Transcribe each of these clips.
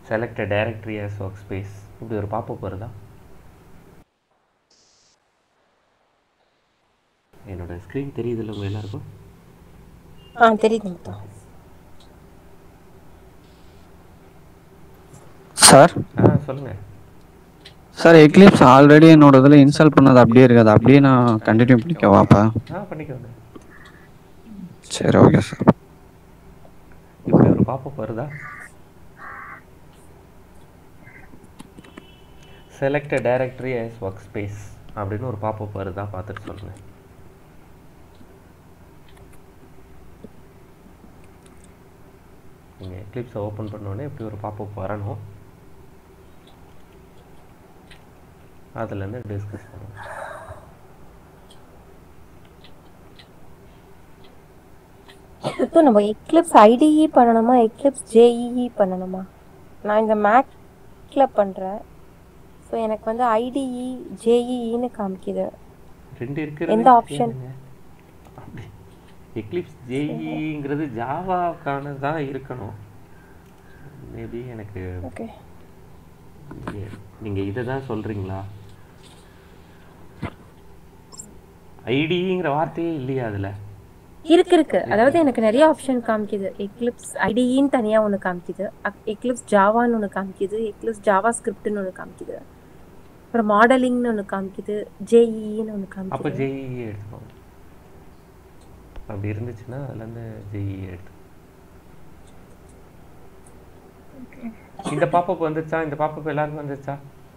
Select directory as workspace இப்படி ஒரு popup வருதா என்னோட ஸ்க்ரீன் தெரியுதுல்ல உங்கள் எல்லாருக்கும் ஆ தெரியுதுங்கப்பா சார் ஆ சொல்லுங்கள் சார் எக்லிப்ஸ் ஆல்ரெடி என்னோட இதில் இன்ஸ்டால் பண்ணது அப்படியே இருக்காது அப்படியே நான் கண்டினியூ பண்ணிக்கவாப்பா ஆ பண்ணிக்கோங்க சரி ஓகே சார் இப்படி ஒரு பாப்பப் வருதா select directory as workspace அப்படின்னு ஒரு பாப்பப் வருதா பார்த்துட்டு சொல்லுங்க நீங்கள் எக்லிப்ஸை ஓப்பன் பண்ணோடனே இப்படி ஒரு பாப்பப் வரணும் அதுலேருந்து டிஸ்கஸ் பண்ணுவோம் இப்போ நம்ம எக்லிப்ஸ் ஐடிஇ பண்ணணுமா எக்லிப்ஸ் ஜேஇஇ பண்ணணுமா நான் இந்த மேக்ல பண்ணுறேன் ஸோ எனக்கு வந்து ஐடிஇ ஜேஇஇன்னு காமிக்குது ரெண்டு இருக்கிறது எந்த option? அப்படி எக்லிப்ஸ் ஜேஇங்கிறது ஜாவாக்கான தான் இருக்கணும் மேபி எனக்கு ஓகே நீங்க- நீங்க இதை தான் சொல்றீங்களா ஐடிங்கிற வார்த்தையே இல்லையா அதுல இருக்கு இருக்கு அதாவது எனக்கு நிறைய ஆப்ஷன் காமிக்குது எக்லிப்ஸ் ஐடிஇன்னு தனியாக ஒன்று காமிக்குது எக்லிப்ஸ் ஜாவான்னு ஒன்று காமிக்குது எக்லிப்ஸ் ஜாவா ஸ்கிரிப்ட்னு ஒன்று காமிக்குது அப்புறம் மாடலிங்னு ஒன்று காமிக்குது ஜேஇன்னு ஒன்று அப்ப காமிக்குது ஜேஇ எடுத்துக்கோங்க அப்படி இருந்துச்சுன்னா அதுல இருந்து ஜேஇ எடுத்து இந்த பாப்பப் வந்துச்சா இந்த பாப்பப் எல்லாருக்கும் வந்துச்சா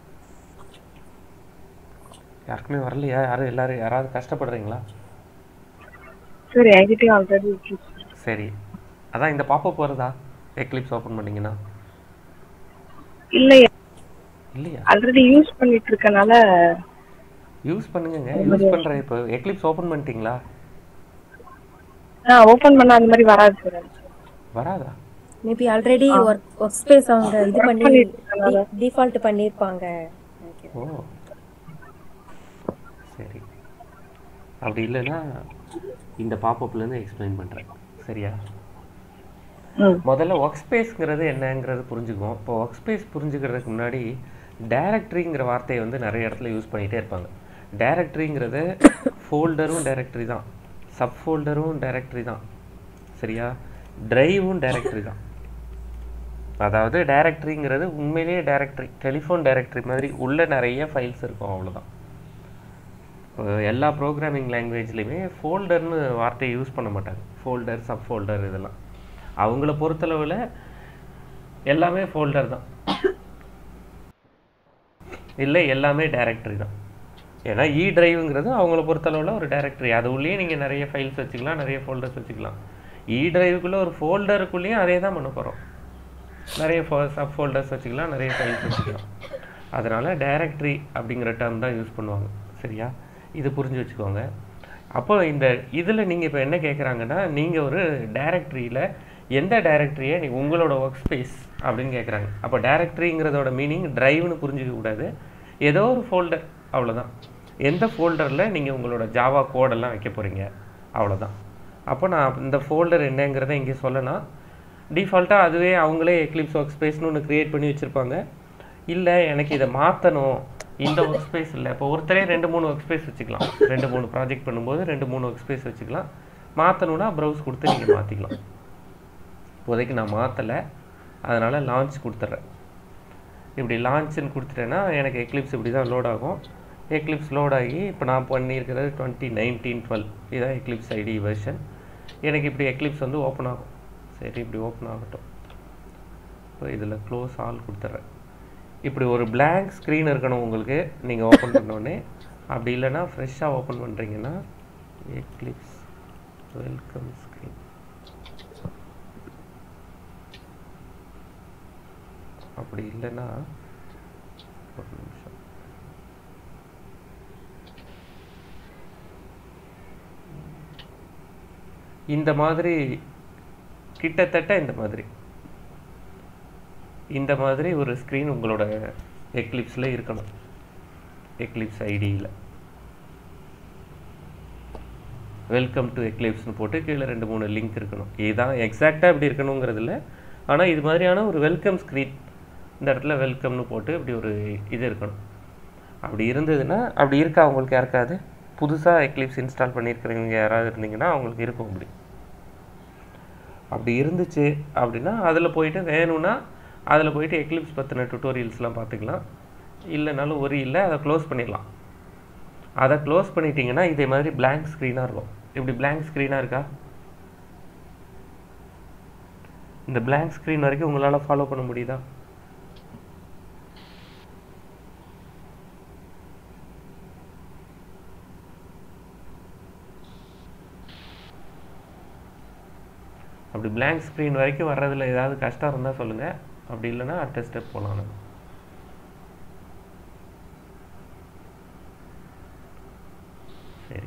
யாருக்குமே வரலையா யாரும் எல்லாரும் யாராவது கஷ்டப்படுறீங்களா சார் என்கிட்ட ஆல்ரெடி இருக்கு சரி அதான் இந்த பாப்பப் வருதா எக்லிப்ஸ் ஓப்பன் பண்ணீங்கன்னா இல்ல இல்லையா ஆல்ரெடி யூஸ் பண்ணிட்டு இருக்கனால யூஸ் பண்ணுங்கங்க யூஸ் பண்ற இப்போ எக்லிப்ஸ் ஓப்பன் பண்ணிட்டீங்களா நான் ஓபன் பண்ண அந்த மாதிரி வராது சார் வராதா maybe already work workspace அவங்க இது பண்ணி பண்ணிட்டு இருக்கனால. டிஃபால்ட் பண்ணியிருப்பாங்க நினைக்கிறேன். ஓ சரி அப்படி இல்லைன்னா இந்த பாப்பப்லேருந்து எக்ஸ்பிளைன் பண்ணுறேன் சரியா ம். முதல்ல ஒர்க் ஸ்பேஸ்ங்கிறது என்னங்கிறது புரிஞ்சுக்குவோம் இப்போ ஒர்க் ஸ்பேஸ் புரிஞ்சுக்கிறதுக்கு முன்னாடி டைரக்டரிங்கிற வார்த்தையை வந்து நிறைய இடத்துல யூஸ் பண்ணிகிட்டே இருப்பாங்க டைரக்டரிங்கிறது ஃபோல்டரும் டைரக்டரி தான் சப் ஃபோல்டரும் டைரக்டரி தான் சரியா டிரைவும் டைரக்டரி தான் அதாவது டைரக்டரிங்கிறது உண்மையிலேயே டைரக்டரி டெலிஃபோன் டைரக்டரி மாதிரி உள்ள நிறைய ஃபைல்ஸ் இருக்கும் அவ்வளவுதான் இப்போ எல்லா ப்ரோக்ராமிங் லாங்குவேஜ்லையுமே ஃபோல்டர்னு வார்த்தையை யூஸ் பண்ண மாட்டாங்க ஃபோல்டர் சப் ஃபோல்டர் இதெல்லாம் அவங்கள பொறுத்தளவில் எல்லாமே ஃபோல்டர் தான் இல்லை எல்லாமே டைரக்டரி தான் ஏன்னா இ டிரைவுங்கிறது அவங்கள பொறுத்தளவில் ஒரு டைரக்டரி அது உள்ளேயே நீங்கள் நிறைய ஃபைல்ஸ் வச்சுக்கலாம் நிறைய ஃபோல்டர்ஸ் வச்சுக்கலாம் இ டிரைவுக்குள்ளே ஒரு ஃபோல்டருக்குள்ளேயும் அதே தான் பண்ண போகிறோம் நிறைய சப் ஃபோல்டர்ஸ் வச்சுக்கலாம் நிறைய ஃபைல்ஸ் வச்சுக்கலாம் அதனால் டைரக்டரி அப்படிங்கிற டேர்ம் தான் யூஸ் பண்ணுவாங்க சரியா இது புரிஞ்சு வச்சுக்கோங்க அப்போ இந்த இதில் நீங்கள் இப்போ என்ன கேட்குறாங்கன்னா நீங்கள் ஒரு டைரக்டரியில் எந்த டைரக்டரியை நீ உங்களோட ஒர்க் ஸ்பேஸ் அப்படின்னு கேட்குறாங்க அப்போ டைரக்டரிங்கிறதோட மீனிங் டிரைவ்னு புரிஞ்சுக்க கூடாது ஏதோ ஒரு ஃபோல்டர் அவ்வளோதான் எந்த ஃபோல்டரில் நீங்கள் உங்களோட ஜாவா கோடெல்லாம் வைக்க போகிறீங்க அவ்வளோதான் அப்போ நான் இந்த ஃபோல்டர் என்னங்கிறத இங்கே சொல்லலாம் டிஃபால்ட்டாக அதுவே அவங்களே எக்லிப்ஸ் ஒர்க் ஸ்பேஸ்னு ஒன்று க்ரியேட் பண்ணி வச்சுருப்பாங்க இல்லை எனக்கு இதை மாற்றணும் இந்த ஒர்க் ஸ்பேஸ் இல்லை இப்போ ஒருத்தரே ரெண்டு மூணு ஒர்க் ஸ்பேஸ் வச்சுக்கலாம் ரெண்டு மூணு ப்ராஜெக்ட் பண்ணும்போது ரெண்டு மூணு ஒர்க் ஸ்பேஸ் வச்சுக்கலாம் மாற்றணுன்னா ப்ரௌஸ் கொடுத்து நீங்கள் மாற்றிக்கலாம் இப்போதைக்கு நான் மாற்றலை அதனால் லான்ச் கொடுத்துட்றேன் இப்படி லான்ச்சுன்னு கொடுத்துட்டேன்னா எனக்கு எக்லிப்ஸ் இப்படி தான் லோட் ஆகும் எக்லிப்ஸ் லோட் ஆகி இப்போ நான் பண்ணியிருக்கிறது டுவெண்ட்டி நைன்டீன் டுவெல் இதான் எக்லிப்ஸ் ஐடி வெர்ஷன் எனக்கு இப்படி எக்லிப்ஸ் வந்து ஓப்பன் ஆகும் சரி இப்படி ஓப்பன் ஆகட்டும் இப்போ இதில் க்ளோஸ் ஆல் கொடுத்துட்றேன் இப்படி ஒரு blank ஸ்க்ரீன் இருக்கணும் உங்களுக்கு நீங்கள் ஓப்பன் பண்ணோடனே அப்படி இல்லைன்னா ஃப்ரெஷ்ஷாக ஓப்பன் பண்ணுறீங்கன்னா எக்லிப்ஸ் வெல்கம் ஸ்க்ரீன் அப்படி இல்லைன்னா ஒரு நிமிஷம் இந்த மாதிரி கிட்டத்தட்ட இந்த மாதிரி இந்த மாதிரி ஒரு ஸ்க்ரீன் உங்களோட எக்லிப்ஸில் இருக்கணும் எக்லிப்ஸ் ஐடியில் வெல்கம் டு எக்லிப்ஸ்னு போட்டு கீழே ரெண்டு மூணு லிங்க் இருக்கணும் இதுதான் எக்ஸாக்டாக இப்படி இருக்கணுங்கிறது இல்லை ஆனால் இது மாதிரியான ஒரு வெல்கம் ஸ்க்ரீன் இந்த இடத்துல வெல்கம்னு போட்டு இப்படி ஒரு இது இருக்கணும் அப்படி இருந்ததுன்னா அப்படி இருக்கா உங்களுக்கு யாருக்காவது புதுசாக எக்லிப்ஸ் இன்ஸ்டால் பண்ணியிருக்கிறவங்க யாராவது இருந்தீங்கன்னா அவங்களுக்கு இருக்கும் அப்படி அப்படி இருந்துச்சு அப்படின்னா அதில் போயிட்டு வேணும்னா அதில் போயிட்டு எக்லிப்ஸ் பற்றின டுட்டோரியல்ஸ்லாம் பார்த்துக்கலாம் இல்லைனாலும் ஒரு இல்லை அதை க்ளோஸ் பண்ணிடலாம் அதை க்ளோஸ் பண்ணிட்டீங்கன்னா இதே மாதிரி blank ஸ்க்ரீனாக இருக்கும் இப்படி blank ஸ்க்ரீனாக இருக்கா இந்த blank ஸ்க்ரீன் வரைக்கும் உங்களால் ஃபாலோ பண்ண முடியுதா அப்படி blank ஸ்க்ரீன் வரைக்கும் வர்றதுல ஏதாவது கஷ்டம் இருந்தால் சொல்லுங்கள் அப்படி இல்லைன்னா அடுத்த ஸ்டெப் போகலாம் நம்ம சரி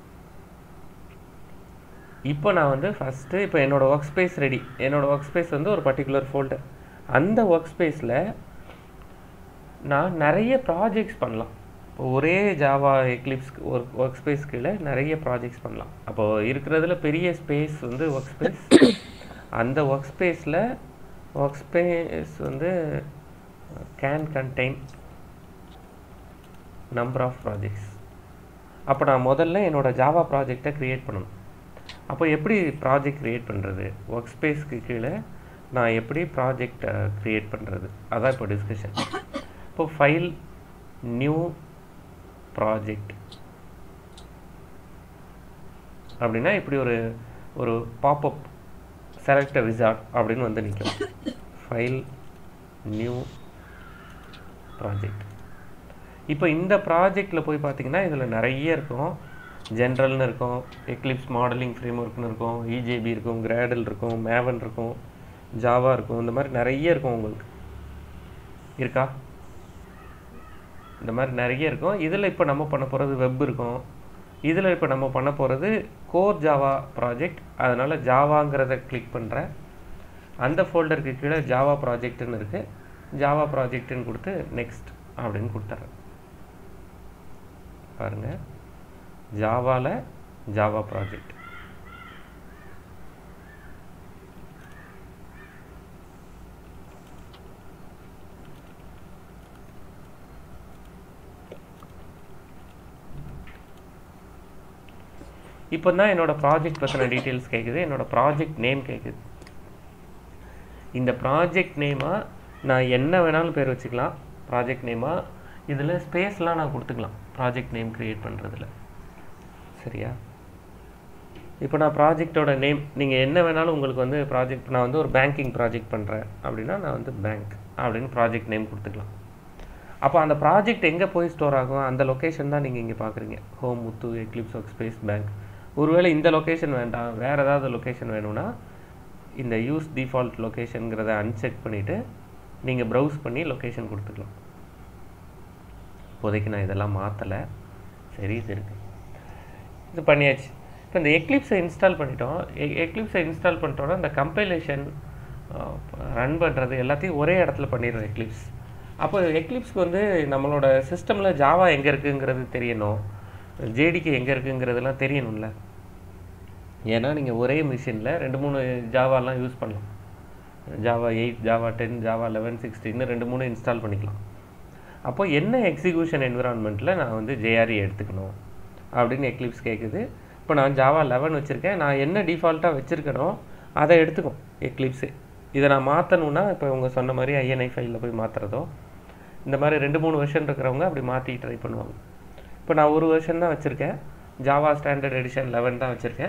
இப்போ நான் வந்து ஃபஸ்ட்டு இப்போ என்னோடய ஒர்க் ஸ்பேஸ் ரெடி என்னோடய ஒர்க் ஸ்பேஸ் வந்து ஒரு பர்டிகுலர் ஃபோல்டர் அந்த ஒர்க் ஸ்பேஸில் நான் நிறைய ப்ராஜெக்ட்ஸ் பண்ணலாம் இப்போ ஒரே Java Eclipse work workspace கீழே நிறைய ப்ராஜெக்ட்ஸ் பண்ணலாம் அப்போது இருக்கிறதுல பெரிய ஸ்பேஸ் வந்து ஒர்க் ஸ்பேஸ் அந்த ஒர்க் ஸ்பேஸில் ஒர்க் ஸ்பேஸ் வந்து can contain number of projects அப்போ நான் முதல்ல என்னோட ஜாவா ப்ராஜெக்டை க்ரியேட் பண்ணணும் அப்போ எப்படி ப்ராஜெக்ட் க்ரியேட் பண்ணுறது ஒர்க் ஸ்பேஸ்க்கு கீழே நான் எப்படி ப்ராஜெக்ட் க்ரியேட் பண்ணுறது அதான் இப்போ டிஸ்கஷன் இப்போ ஃபைல் நியூ ப்ராஜெக்ட் அப்படின்னா இப்படி ஒரு ஒரு பாப்அப் செலக்ட் விசார்ட் அப்படின்னு வந்து நிற்கும் ஃபைல் நியூ ப்ராஜெக்ட் இப்போ இந்த ப்ராஜெக்டில் போய் பார்த்தீங்கன்னா இதில் நிறைய இருக்கும் ஜென்ரல்னு இருக்கும் எக்லிப்ஸ் மாடலிங் ஃப்ரேம் ஒர்க்னு இருக்கும் இஜேபி இருக்கும் கிராடல் இருக்கும் மேவன் இருக்கும் ஜாவா இருக்கும் இந்த மாதிரி நிறைய இருக்கும் உங்களுக்கு இருக்கா இந்த மாதிரி நிறைய இருக்கும் இதில் இப்போ நம்ம பண்ண போகிறது வெப் இருக்கும் இதில் இப்போ நம்ம பண்ண போகிறது கோர் ஜாவா ப்ராஜெக்ட் அதனால் ஜாவாங்கிறத கிளிக் பண்ணுறேன் அந்த ஃபோல்டருக்கு கீழே ஜாவா ப்ராஜெக்ட்னு இருக்குது ஜாவா ப்ராஜெக்ட்னு கொடுத்து நெக்ஸ்ட் அப்படின்னு கொடுத்துட்றேன் பாருங்கள் ஜாவாவில் ஜாவா ப்ராஜெக்ட் இப்போ தான் என்னோட ப்ராஜெக்ட் பற்றின டீட்டெயில்ஸ் கேட்குது என்னோட ப்ராஜெக்ட் நேம் கேட்குது இந்த ப்ராஜெக்ட் நேமாக நான் என்ன வேணாலும் பேர் வச்சுக்கலாம் ப்ராஜெக்ட் நேமாக இதில் ஸ்பேஸ்லாம் நான் கொடுத்துக்கலாம் ப்ராஜெக்ட் நேம் க்ரியேட் பண்ணுறதுல சரியா இப்போ நான் ப்ராஜெக்டோட நேம் நீங்கள் என்ன வேணாலும் உங்களுக்கு வந்து ப்ராஜெக்ட் நான் வந்து ஒரு பேங்கிங் ப்ராஜெக்ட் பண்ணுறேன் அப்படின்னா நான் வந்து பேங்க் அப்படின்னு ப்ராஜெக்ட் நேம் கொடுத்துக்கலாம் அப்போ அந்த ப்ராஜெக்ட் எங்கே போய் ஸ்டோர் ஆகும் அந்த லொக்கேஷன் தான் நீங்கள் இங்கே பார்க்குறீங்க home Muthu Eclipse workspace பேங்க் ஒருவேளை இந்த லொக்கேஷன் வேண்டாம் வேறு ஏதாவது லொக்கேஷன் வேணும்னா இந்த யூஸ் டிஃபால்ட் லொக்கேஷனுங்கிறத அன்செக் பண்ணிவிட்டு நீங்கள் ப்ரௌஸ் பண்ணி லொக்கேஷன் கொடுத்துக்கலாம் இப்போதைக்கு நான் இதெல்லாம் மாற்றலை சரி இது இருக்குது இது பண்ணியாச்சு இப்போ இந்த எக்லிப்ஸை இன்ஸ்டால் பண்ணிட்டோம் எக்லிப்ஸை இன்ஸ்டால் பண்ணிட்டோன்னா இந்த கம்பைலேஷன் ரன் பண்ணுறது எல்லாத்தையும் ஒரே இடத்துல பண்ணிடுறோம் எக்லிப்ஸ் அப்போ எக்லிப்ஸ்க்கு வந்து நம்மளோட சிஸ்டமில் ஜாவா எங்கே இருக்குங்கிறது தெரியணும் ஜேடிக்கு எங்கே இருக்குங்கிறதெல்லாம் தெரியணும்ல ஏன்னா நீங்கள் ஒரே மிஷினில் ரெண்டு மூணு ஜாவாலாம் யூஸ் பண்ணலாம் Java eight Java ten Java eleven சிக்ஸ்டின்னு ரெண்டு மூணு இன்ஸ்டால் பண்ணிக்கலாம் அப்போ என்ன எக்ஸிக்யூஷன் என்விரான்மெண்ட்டில் நான் வந்து ஜேஆர்இ எடுத்துக்கணும் அப்படின்னு எக்லிப்ஸ் கேட்குது இப்போ நான் ஜாவா லெவன் வச்சுருக்கேன் நான் என்ன டிஃபால்ட்டாக வச்சுருக்கனோ அதை எடுத்துக்கும் எக்லிப்ஸு இதை நான் மாற்றணுன்னா இப்போ இவங்க சொன்ன மாதிரி ஐஎன்ஐ ஃபைலில் போய் மாற்றுறதோ இந்த மாதிரி ரெண்டு மூணு வெர்ஷன் இருக்கிறவங்க அப்படி மாற்றி ட்ரை பண்ணுவாங்க இப்போ நான் ஒரு வெர்ஷன் தான் வச்சுருக்கேன் ஜாவா ஸ்டாண்டர்ட் எடிஷன் லெவன் தான் வச்சுருக்கேன்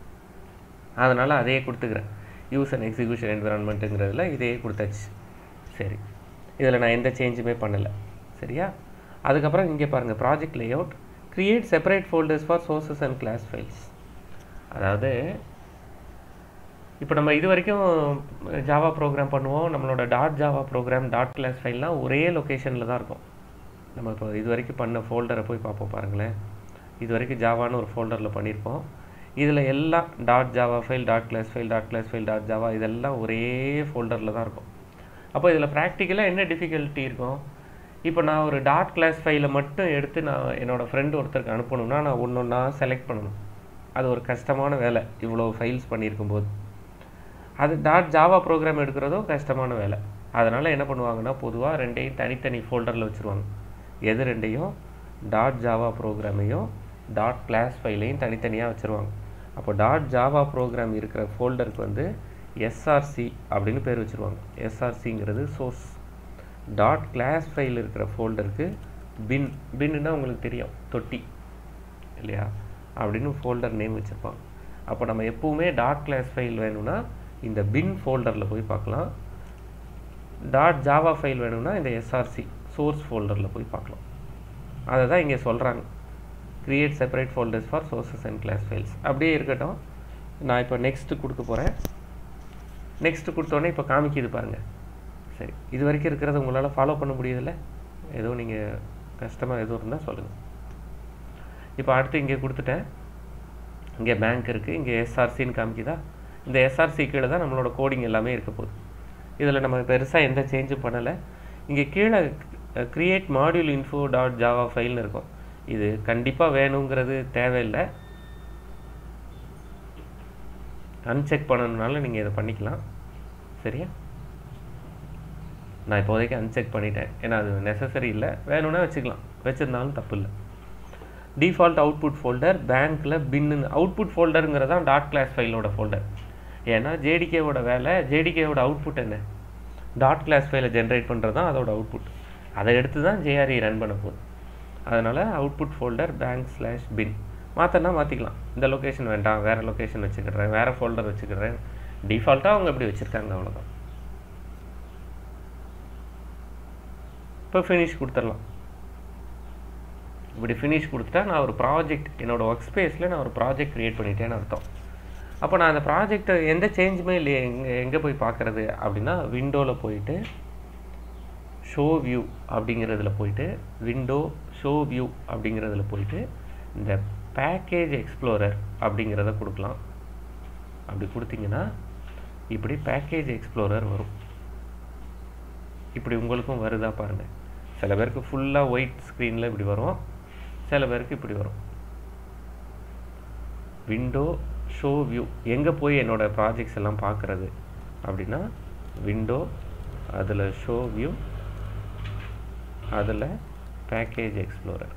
அதனால் அதையே கொடுத்துக்கிறேன் யூஸ் அண்ட் எக்ஸிக்யூஷன் என்விரான்மெண்ட்டுங்கிறதுல இதையே கொடுத்தாச்சு சரி இதில் நான் எந்த சேஞ்சுமே பண்ணலை சரியா அதுக்கப்புறம் இங்கே பாருங்கள் project layout create separate folders for sources and class files அதாவது இப்போ நம்ம இது வரைக்கும் ஜாவா ப்ரோக்ராம் பண்ணுவோம் நம்மளோட dot Java program dot class ஃபைல்லாம் ஒரே லொக்கேஷனில் தான் இருக்கும் நம்ம இப்போ இது வரைக்கும் பண்ண ஃபோல்டரை போய் பார்ப்போம் பாருங்களேன் இது வரைக்கும் ஜாவான்னு ஒரு ஃபோல்டரில் பண்ணியிருப்போம் இதில் எல்லாம் dot Java file dot class file dot class file dot Java இதெல்லாம் ஒரே ஃபோல்டரில் தான் இருக்கும் அப்போ இதில் ப்ராக்டிக்கலாக என்ன டிஃபிகல்ட்டி இருக்கும் இப்போ நான் ஒரு டாட் கிளாஸ் ஃபைலை மட்டும் எடுத்து நான் என்னோடய ஃப்ரெண்டு ஒருத்தருக்கு அனுப்பணும்னா நான் ஒன்று ஒன்றா செலக்ட் பண்ணணும் அது ஒரு கஷ்டமான வேலை இவ்வளோ ஃபைல்ஸ் பண்ணியிருக்கும் போது அது டாட் ஜாவா ப்ரோக்ராம் எடுக்கிறதோ கஷ்டமான வேலை அதனால் என்ன பண்ணுவாங்கன்னா பொதுவாக ரெண்டையும் தனித்தனி ஃபோல்டரில் வச்சுருவாங்க எது ரெண்டையும் டாட் ஜாவா ப்ரோக்ராமையும் டாட் கிளாஸ் ஃபைலையும் தனித்தனியாக வச்சுருவாங்க அப்போ டாட் ஜாவா ப்ரோக்ராம் இருக்கிற ஃபோல்டருக்கு வந்து எஸ்ஆர்சி அப்படின்னு பேர் வச்சுருவாங்க எஸ்ஆர்சிங்கிறது சோர்ஸ் டாட் கிளாஸ் ஃபைல் இருக்கிற ஃபோல்டருக்கு பின் பின்னுனா உங்களுக்கு தெரியும் தொட்டி இல்லையா அப்படின்னு ஃபோல்டர் நேம் வச்சுருப்பாங்க அப்போ நம்ம எப்பவுமே டாட் கிளாஸ் ஃபைல் வேணும்னா இந்த பின் ஃபோல்டரில் போய் பார்க்கலாம் டாட் ஜாவா ஃபைல் வேணும்னா இந்த எஸ்ஆர்சி சோர்ஸ் ஃபோல்டரில் போய் பார்க்கலாம் அதை தான் இங்கே சொல்கிறாங்க create separate folders for sources and class files அப்படியே இருக்கட்டும் நான் இப்போ நெக்ஸ்ட்டு கொடுக்க போகிறேன் நெக்ஸ்ட்டு கொடுத்தோன்னே இப்போ காமிக்குது பாருங்கள் சரி இது வரைக்கும் இருக்கிறத உங்களால் ஃபாலோ பண்ண முடியுதுல்ல ஏதோ நீங்கள் கஷ்டமாக எதுவும் இருந்தால் சொல்லுங்கள் இப்போ அடுத்து இங்கே கொடுத்துட்டேன் இங்கே பேங்க் இருக்குது இங்கே எஸ்ஆர்சின்னு காமிக்குதா இந்த எஸ்ஆர்சி கீழே தான் நம்மளோட கோடிங் எல்லாமே இருக்க போகுது இதில் நம்ம பெருசாக எந்த சேஞ்சும் பண்ணலை இங்கே கீழே create module info dot Java ஃபைல்னு இருக்கும் இது கண்டிப்பாக வேணுங்கிறது தேவையில்லை அன்செக் பண்ணணுனால நீங்கள் இதை பண்ணிக்கலாம் சரியா நான் இப்போதைக்கு அன்செக் பண்ணிட்டேன் ஏன்னா அது நெசசரி இல்லை வேணும்னா வச்சுக்கலாம் வச்சிருந்தாலும் தப்பு இல்லை டிஃபால்ட் அவுட்புட் ஃபோல்டர் பேங்க்கில் பின்னு அவுட்புட் ஃபோல்டருங்கிறது தான் டாட் கிளாஸ் ஃபைலோட ஃபோல்டர் ஏன்னா ஜேடிகேவோட வேலை ஜேடிகேவோட அவுட்புட் என்ன டாட் கிளாஸ் ஃபைலை ஜென்ரேட் பண்ணுறது தான் அதோட அவுட்புட் அதை எடுத்து தான் ஜேஆர்இ ரன் பண்ண போகுது அதனால் அவுட்புட் ஃபோல்டர் பேங்க் ஸ்லாஷ் பின் மாற்றினா மாற்றிக்கலாம் இந்த லொக்கேஷன் வேண்டாம் வேறு லொக்கேஷன் வச்சுக்கிறேன் வேறு ஃபோல்டர் வச்சுக்கிறேன் டிஃபால்ட்டாக அவங்க இப்படி வச்சுருக்காங்க அவ்வளோதான் இப்போ ஃபினிஷ் கொடுத்துடலாம் இப்படி ஃபினிஷ் கொடுத்துட்டா நான் ஒரு ப்ராஜெக்ட் என்னோடய ஒர்க் ஸ்பேஸில் நான் ஒரு ப்ராஜெக்ட் க்ரியேட் பண்ணிட்டேன்னு அர்த்தம் அப்போ நான் அந்த ப்ராஜெக்டை எந்த சேஞ்சுமே இல்லையே எங்கே எங்கே போய் பார்க்குறது அப்படின்னா விண்டோவில் போயிட்டு ஷோ வியூ அப்படிங்கிறதுல போயிட்டு விண்டோ ஷோ வியூ அப்படிங்கிறதுல போயிட்டு இந்த பேக்கேஜ் எக்ஸ்ப்ளோரர் அப்படிங்கிறத கொடுக்கலாம் அப்படி கொடுத்தீங்கன்னா இப்படி பேக்கேஜ் எக்ஸ்ப்ளோரர் வரும் இப்படி உங்களுக்கும் வருதா பாருங்கள் சில பேருக்கு ஃபுல்லாக ஒயிட் ஸ்க்ரீனில் இப்படி வரும் சில பேருக்கு இப்படி வரும் விண்டோ ஷோ வியூ எங்கே போய் என்னோடய ப்ராஜெக்ட்ஸ் எல்லாம் பார்க்குறது அப்படின்னா விண்டோ அதில் ஷோ வியூ அதில் பேக்கேஜ் எக்ஸ்ப்ளோரர்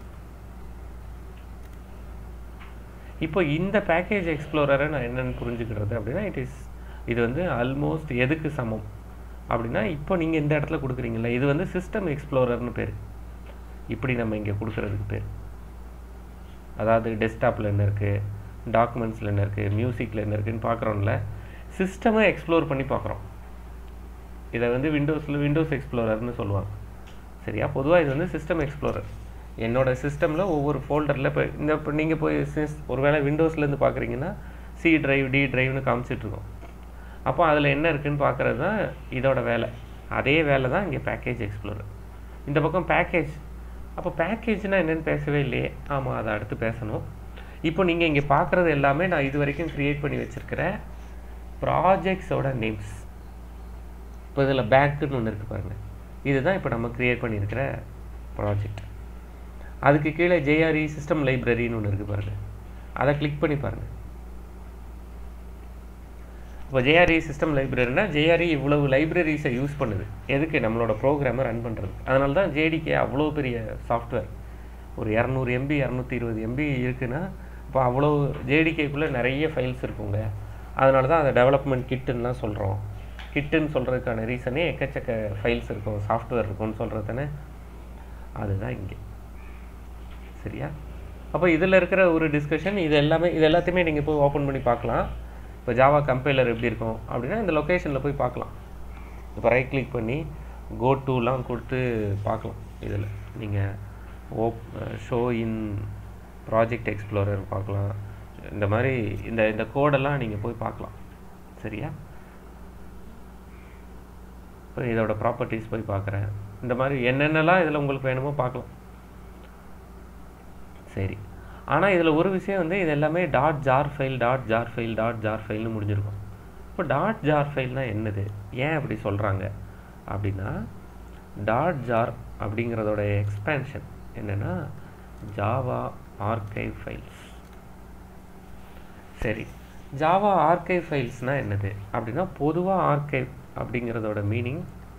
இப்போ இந்த பேக்கேஜ் எக்ஸ்ப்ளோரரை நான் என்னென்னு புரிஞ்சுக்கிறது அப்படின்னா இட் இஸ் இது வந்து ஆல்மோஸ்ட் எதுக்கு சமம் அப்படின்னா இப்போ நீங்கள் இந்த இடத்துல கொடுக்குறீங்களா இது வந்து சிஸ்டம் எக்ஸ்ப்ளோரர்னு பேர் இப்படி நம்ம இங்கே கொடுக்குறதுக்கு பேர் அதாவது டெஸ்க்டாப்பில் என்ன இருக்குது டாக்குமெண்ட்ஸில் என்ன இருக்குது மியூசிக்கில் என்ன இருக்குதுன்னு பார்க்குறோம்ல சிஸ்டமை எக்ஸ்ப்ளோர் பண்ணி பார்க்குறோம் இதை வந்து விண்டோஸில் விண்டோஸ் எக்ஸ்ப்ளோரர்னு சொல்லுவாங்க சரியா பொதுவாக இது வந்து சிஸ்டம் எக்ஸ்ப்ளோரர் என்னோடய சிஸ்டமில் ஒவ்வொரு ஃபோல்டரில் இப்போ இந்த இப்போ நீங்கள் போய் சிஸ் ஒருவேளை விண்டோஸ்லேருந்து பார்க்குறீங்கன்னா சி டிரைவ் டி டிரைவ்னு காமிச்சிட்ருக்கோம் அப்போ அதில் என்ன இருக்குதுன்னு பார்க்குறது தான் இதோட வேலை அதே வேலை தான் இங்கே பேக்கேஜ் எக்ஸ்ப்ளோரர் இந்த பக்கம் பேக்கேஜ் அப்போ பேக்கேஜ்னால் என்னென்னு பேசவே இல்லையே ஆமாம் அதை அடுத்து பேசணும் இப்போ நீங்கள் இங்கே பார்க்குறது எல்லாமே நான் இது வரைக்கும் க்ரியேட் பண்ணி வச்சுருக்கிற ப்ராஜெக்ட்ஸோட நேம்ஸ் இப்போ இதில் பேக்குன்னு ஒன்று இருக்குது பாருங்கள் இதுதான் இப்போ நம்ம க்ரியேட் பண்ணியிருக்கிற ப்ராஜெக்ட் அதுக்கு கீழே ஜேஆர்இ சிஸ்டம் லைப்ரரின்னு ஒன்று இருக்குது பாருங்கள் அதை கிளிக் பண்ணி பாருங்கள் இப்போ ஜேஆர்இ சிஸ்டம் லைப்ரரினா ஜேஆர்இ இவ்வளவு லைப்ரரிஸை யூஸ் பண்ணுது எதுக்கு நம்மளோட ப்ரோக்ராமை ரன் பண்ணுறது அதனால தான் ஜேடிகே அவ்வளோ பெரிய சாஃப்ட்வேர் ஒரு இரநூறு எம்பி இரநூத்தி இருபது எம்பி இருக்குன்னா இப்போ அவ்வளோ ஜேடிகேக்குள்ளே நிறைய ஃபைல்ஸ் இருக்குங்க அதனால தான் அதை டெவலப்மெண்ட் கிட்டுன்னா சொல்கிறோம் கிட்டுன்னு சொல்கிறதுக்கான ரீசனே எக்கச்சக்க ஃபைல்ஸ் இருக்கும் சாஃப்ட்வேர் இருக்கும்னு சொல்கிறது தானே அதுதான் இங்கே சரியா அப்போ இதில் இருக்கிற ஒரு டிஸ்கஷன் இது எல்லாமே இது எல்லாத்தையுமே நீங்கள் போய் ஓப்பன் பண்ணி பார்க்கலாம் இப்போ ஜாவா கம்பைலர் எப்படி இருக்கும் அப்படின்னா இந்த லொக்கேஷனில் போய் பார்க்கலாம் இப்போ ரைட் கிளிக் பண்ணி கோ டூலாம் கொடுத்து பார்க்கலாம் இதில் நீங்கள் ஓப் ஷோ இன் ப்ராஜெக்ட் எக்ஸ்ப்ளோரர் பார்க்கலாம் இந்த மாதிரி இந்த இந்த கோடெல்லாம் நீங்கள் போய் பார்க்கலாம் சரியா இப்போ இதோட ப்ராப்பர்ட்டிஸ் போய் பார்க்குறேன் இந்த மாதிரி என்னென்னலாம் இதில் உங்களுக்கு வேணுமோ பார்க்கலாம் சரி ஆனால் இதில் ஒரு விஷயம் வந்து இது எல்லாமே dot jar file dot jar file dot jar ஃபைல்னு முடிஞ்சிருக்கும் இப்போ டாட் ஜார் ஃபைல்னால் என்னது ஏன் அப்படி சொல்கிறாங்க அப்படின்னா டாட் ஜார் அப்படிங்கிறதோட எக்ஸ்பேன்ஷன் என்னென்னா ஜாவா ஆர்கைவ் ஃபைல்ஸ் சரி ஜாவா ஆர்கைவ் ஃபைல்ஸ்னால் என்னது அப்படின்னா பொதுவாக ஆர்கைவ் அப்படிங்கிறதோட மீனிங்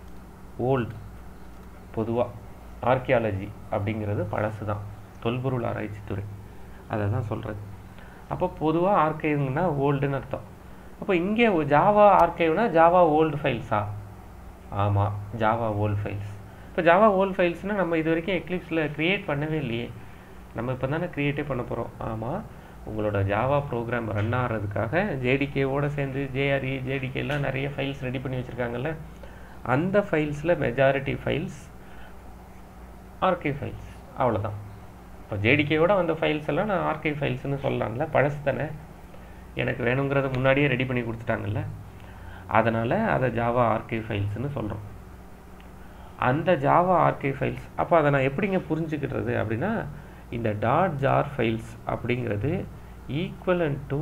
ஓல்டு பொதுவாக ஆர்கியாலஜி அப்படிங்கிறது பழசு தான் தொல்பொருள் ஆராய்ச்சித்துறை அதை தான் சொல்கிறது அப்போ பொதுவாக ஆர்கைவ்னா ஓல்டுன்னு அர்த்தம் அப்போ இங்கே ஜாவா ஆர்கைவ்னா ஜாவா ஓல்டு ஃபைல்ஸா ஆமாம் ஜாவா ஓல்டு ஃபைல்ஸ் இப்போ ஜாவா ஓல்டு ஃபைல்ஸ்னால் நம்ம இது வரைக்கும் எக்லிப்ஸில் க்ரியேட் பண்ணவே இல்லையே நம்ம இப்போ தானே க்ரியேட்டே பண்ண போகிறோம் ஆமாம் உங்களோட ஜாவா ப்ரோக்ராம் ரன் ஆகிறதுக்காக ஜேடிகேவோட சேர்ந்து ஜேஆர்இ ஜேடிகேலாம் நிறைய ஃபைல்ஸ் ரெடி பண்ணி வச்சுருக்காங்கல்ல அந்த ஃபைல்ஸில் மெஜாரிட்டி ஃபைல்ஸ் ஆர்கே ஃபைல்ஸ் அவ்வளோதான் இப்போ ஜேடிகேவோட வந்த ஃபைல்ஸ் எல்லாம் நான் ஆர்கே ஃபைல்ஸ்னு சொல்லலாம்ல பழசு தானே எனக்கு வேணுங்கிறத முன்னாடியே ரெடி பண்ணி கொடுத்துட்டாங்கல்ல அதனால் அதை ஜாவா ஆர்கே ஃபைல்ஸ்னு சொல்கிறோம் அந்த ஜாவா ஆர்கே ஃபைல்ஸ் அப்போ அதை நான் எப்படிங்க புரிஞ்சுக்கிட்டது அப்படின்னா இந்த டாட் ஜார் ஃபைல்ஸ் அப்படிங்கிறது ஈக்குவலன் டு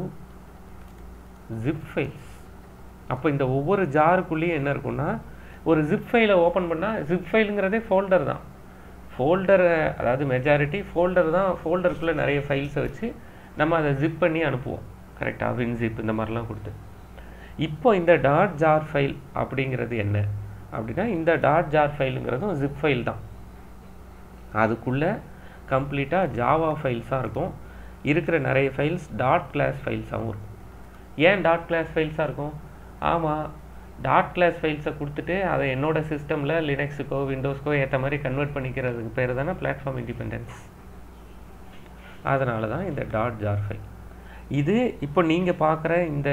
ஜிப் ஃபைல்ஸ் அப்போ இந்த ஒவ்வொரு ஜாருக்குள்ளேயும் என்ன இருக்கும்னா ஒரு ஜிப் ஃபைலை ஓப்பன் பண்ணால் ஜிப் ஃபைலுங்கிறதே ஃபோல்டர் தான் ஃபோல்டரை அதாவது மெஜாரிட்டி ஃபோல்டர் தான் ஃபோல்டருக்குள்ளே நிறைய ஃபைல்ஸை வச்சு நம்ம அதை ஜிப் பண்ணி அனுப்புவோம் கரெக்டாக வின்ஜிப் இந்த மாதிரிலாம் கொடுத்து இப்போ இந்த டாட் ஜார் ஃபைல் அப்படிங்கிறது என்ன அப்படின்னா இந்த டாட் ஜார் ஃபைலுங்கிறதும் ஜிப் ஃபைல் தான் அதுக்குள்ளே கம்ப்ளீட்டாக ஜாவா ஃபைல்ஸாக இருக்கும் இருக்கிற நிறைய ஃபைல்ஸ் டாட் கிளாஸ் ஃபைல்ஸாகவும் இருக்கும் ஏன் டாட் கிளாஸ் ஃபைல்ஸாக இருக்கும் ஆமாம் டாட் கிளாஸ் ஃபைல்ஸை கொடுத்துட்டு அதை என்னோட சிஸ்டமில் லினக்ஸுக்கோ விண்டோஸ்க்கோ ஏற்ற மாதிரி கன்வெர்ட் பண்ணிக்கிறதுக்கு பேர் தானே பிளாட்ஃபார்ம் இண்டிபெண்டன்ஸ் அதனால தான் இந்த டாட் ஜார் ஃபைல் இது இப்போ நீங்கள் பார்க்குற இந்த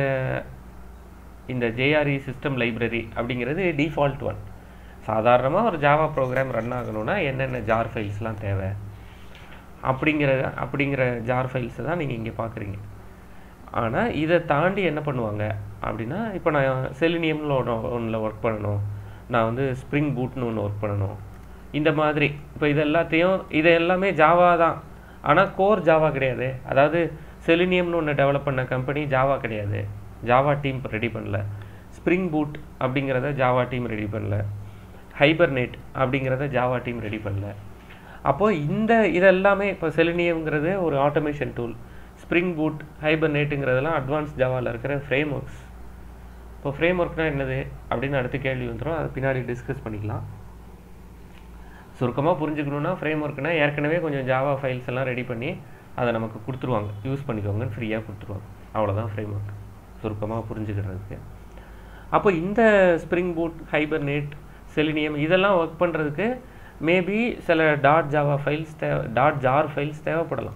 இந்த ஜேஆர்இ சிஸ்டம் லைப்ரரி அப்படிங்கிறது டிஃபால்ட் ஒன் சாதாரணமாக ஒரு ஜாவா ப்ரோக்ராம் ரன் ஆகணும்னா என்னென்ன ஜார் ஃபைல்ஸ்லாம் தேவை அப்படிங்கிற அப்படிங்கிற ஜார் ஃபைல்ஸை தான் நீங்கள் இங்கே பார்க்குறீங்க ஆனால் இதை தாண்டி என்ன பண்ணுவாங்க அப்படின்னா இப்போ நான் செலினியம்னு ஒன்று ஒன்றில் ஒர்க் பண்ணணும் நான் வந்து ஸ்ப்ரிங் பூட்னு ஒன்று ஒர்க் பண்ணணும் இந்த மாதிரி இப்போ இது எல்லாத்தையும் இது எல்லாமே ஜாவா தான் ஆனால் கோர் ஜாவா கிடையாது அதாவது செலினியம்னு ஒன்று டெவலப் பண்ண கம்பெனி ஜாவா கிடையாது ஜாவா டீம் ரெடி பண்ணல ஸ்ப்ரிங் பூட் அப்படிங்கிறத ஜாவா டீம் ரெடி பண்ணல ஹைபர்நெட் அப்படிங்கிறத ஜாவா டீம் ரெடி பண்ணல அப்போது இந்த இதெல்லாமே இப்போ செலினியம்ங்கிறது ஒரு ஆட்டோமேஷன் டூல் ஸ்ப்ரிங் பூட் ஹைபர்நெட்டுங்கிறதெல்லாம் அட்வான்ஸ் ஜாவாவில் இருக்கிற ஃப்ரேம் ஒர்க்ஸ் இப்போ ஃப்ரேம் ஒர்க்னால் என்னது அப்படின்னு அடுத்த கேள்வி வந்துடும் அதை பின்னாடி டிஸ்கஸ் பண்ணிக்கலாம் சுருக்கமாக புரிஞ்சுக்கணுன்னா ஃப்ரேம் ஒர்க்னா ஏற்கனவே கொஞ்சம் ஜாவா ஃபைல்ஸ் எல்லாம் ரெடி பண்ணி அதை நமக்கு கொடுத்துருவாங்க யூஸ் பண்ணிக்கோங்கன்னு ஃப்ரீயாக கொடுத்துருவாங்க அவ்வளோதான் ஃப்ரேம் ஒர்க் சுருக்கமாக புரிஞ்சுக்கிறதுக்கு அப்போ இந்த ஸ்ப்ரிங் பூட் ஹைபர்நெட் செலினியம் இதெல்லாம் ஒர்க் பண்ணுறதுக்கு மேபி சில டாட் ஜாவா ஃபைல்ஸ் தேவை டாட் ஜார் ஃபைல்ஸ் தேவைப்படலாம்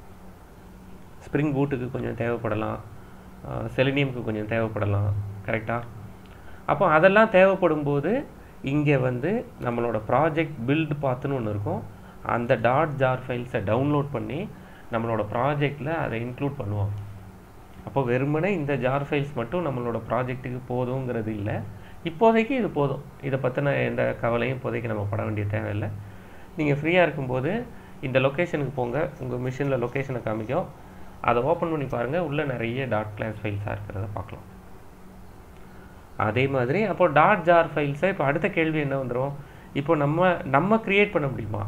ஸ்ப்ரிங் பூட்டுக்கு கொஞ்சம் தேவைப்படலாம் செலினியமுக்கு கொஞ்சம் தேவைப்படலாம் கரெக்டாக அப்போ அதெல்லாம் தேவைப்படும் போது இங்கே வந்து நம்மளோட ப்ராஜெக்ட் பில்டு பார்த்துன்னு ஒன்று இருக்கும் அந்த டாட் ஜார் ஃபைல்ஸை டவுன்லோட் பண்ணி நம்மளோட ப்ராஜெக்டில் அதை இன்க்ளூட் பண்ணுவோம் அப்போ வெறுமனே இந்த ஜார் ஃபைல்ஸ் மட்டும் நம்மளோட ப்ராஜெக்ட்டுக்கு போதுங்கிறது இல்லை இப்போதைக்கு இது போதும் இதை பற்றின எந்த கவலையும் இப்போதைக்கு நம்ம பட வேண்டிய தேவையில்லை நீங்கள் ஃப்ரீயாக இருக்கும்போது இந்த லொக்கேஷனுக்கு போங்க உங்கள் மிஷினில் லொக்கேஷனை காமிக்கும் அதை ஓப்பன் பண்ணி பாருங்கள் உள்ளே நிறைய டாட் கிளாஸ் ஃபைல்ஸாக இருக்கிறத பார்க்கலாம் அதே மாதிரி அப்போ டாட் ஜார் ஃபைல்ஸை இப்போ அடுத்த கேள்வி என்ன வந்துடும் இப்போ நம்ம நம்ம க்ரியேட் பண்ண முடியுமா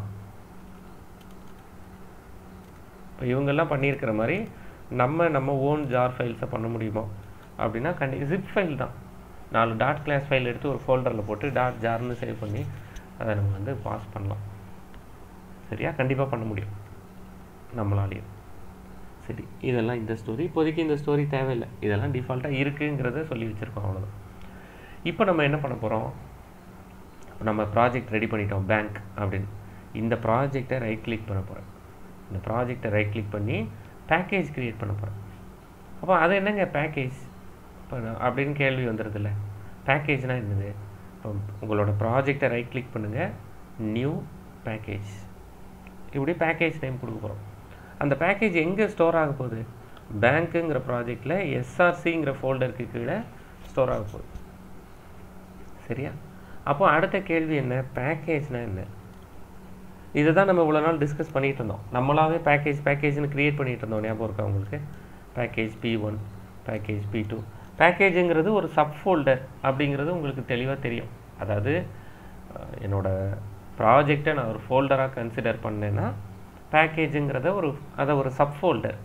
இப்போ இவங்கெல்லாம் பண்ணியிருக்கிற மாதிரி நம்ம நம்ம ஓன் ஜார் ஃபைல்ஸை பண்ண முடியுமா அப்படின்னா கண்டி ஜிப் ஃபைல் தான் நாலு டாட் கிளாஸ் ஃபைல் எடுத்து ஒரு ஃபோல்டரில் போட்டு டாட் ஜார்னு சேவ் பண்ணி அதை நம்ம வந்து பாஸ் பண்ணலாம் சரியா கண்டிப்பாக பண்ண முடியும் நம்மளாலேயும் சரி இதெல்லாம் இந்த ஸ்டோரி இப்போதைக்கு இந்த ஸ்டோரி தேவையில்லை இதெல்லாம் டிஃபால்ட்டாக இருக்குங்கிறத சொல்லி வச்சுருக்கோம் அவ்வளோதான் இப்போ நம்ம என்ன பண்ண போகிறோம் நம்ம ப்ராஜெக்ட் ரெடி பண்ணிட்டோம் பேங்க் அப்படின்னு இந்த ப்ராஜெக்டை ரைட் கிளிக் பண்ண போகிறேன் இந்த ப்ராஜெக்டை ரைட் கிளிக் பண்ணி பேக்கேஜ் க்ரியேட் பண்ண போகிறேன் அப்போ அது என்னங்க பேக்கேஜ் இப்போ அப்படின்னு கேள்வி வந்துடுதுல்ல பேக்கேஜ்னால் என்னது இப்போ உங்களோட ப்ராஜெக்டை ரைட் கிளிக் பண்ணுங்கள் நியூ பேக்கேஜ் இப்படி பேக்கேஜ் நேம் கொடுக்க போகிறோம் அந்த பேக்கேஜ் எங்கே ஸ்டோர் ஆக போகுது பேங்க்குங்கிற ப்ராஜெக்டில் எஸ்ஆர்சிங்கிற ஃபோல்டருக்கு கீழே ஸ்டோர் ஆக போகுது சரியா அப்போ அடுத்த கேள்வி என்ன பேக்கேஜ்னால் என்ன இதை தான் நம்ம இவ்வளோ நாள் டிஸ்கஸ் பண்ணிகிட்டு இருந்தோம் நம்மளாவே பேக்கேஜ் பேக்கேஜ்னு க்ரியேட் பண்ணிகிட்டு இருந்தோம் ஞாபகம் இருக்கா உங்களுக்கு package P one package P two பேக்கேஜுங்கிறது ஒரு சப் ஃபோல்டர் அப்படிங்கிறது உங்களுக்கு தெளிவாக தெரியும் அதாவது என்னோட ப்ராஜெக்டை நான் ஒரு ஃபோல்டராக கன்சிடர் பண்ணேன்னா பேக்கேஜுங்கிறத ஒரு அதை ஒரு சப் ஃபோல்டர்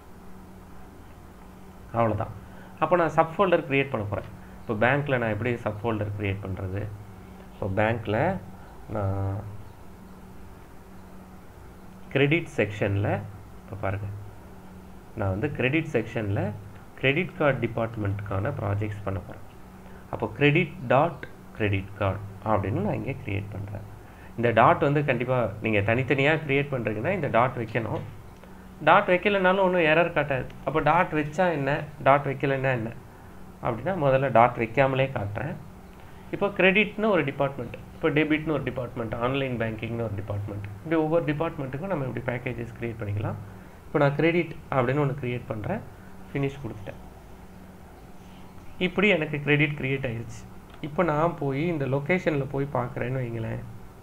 அவ்வளோதான் அப்போ நான் சப் ஃபோல்டர் க்ரியேட் பண்ண போகிறேன் இப்போ பேங்க்கில் நான் எப்படி சப் ஃபோல்டர் க்ரியேட் பண்ணுறது இப்போ பேங்க்கில் நான் கிரெடிட் செக்ஷனில் இப்போ பாருங்கள் நான் வந்து கிரெடிட் செக்ஷனில் கிரெடிட் கார்டு டிபார்ட்மெண்ட்டுக்கான ப்ராஜெக்ட்ஸ் பண்ண போகிறேன் அப்போ கிரெடிட் டாட் கிரெடிட் கார்டு அப்படின்னு நான் இங்கே க்ரியேட் பண்ணுறேன் இந்த டாட் வந்து கண்டிப்பாக நீங்கள் தனித்தனியாக க்ரியேட் பண்ணுறீங்கன்னா இந்த டாட் வைக்கணும் டாட் வைக்கலைனாலும் ஒன்றும் எரர் காட்டாது அப்போ டாட் வச்சா என்ன டாட் வைக்கலைன்னா என்ன அப்படின்னா முதல்ல டாட் வைக்காமலே காட்டுறேன் இப்போ கிரெடிட்னு ஒரு டிபார்ட்மெண்ட் இப்போ டெபிட்னு ஒரு டிபார்ட்மெண்ட் ஆன்லைன் பேங்கிங்னு ஒரு டிபார்ட்மெண்ட் இப்படி ஒவ்வொரு டிபார்ட்மெண்ட்டுக்கும் நம்ம இப்படி பேக்கேஜஸ் க்ரியேட் பண்ணிக்கலாம் இப்போ நான் கிரெடிட் அப்படின்னு ஒன்று க்ரியேட் பண்ணுறேன் ஃபினிஷ் கொடுத்துட்டேன் இப்படி எனக்கு கிரெடிட் க்ரியேட் ஆயிடுச்சு இப்போ நான் போய் இந்த லொக்கேஷனில் போய் பார்க்குறேன்னு வைங்களேன்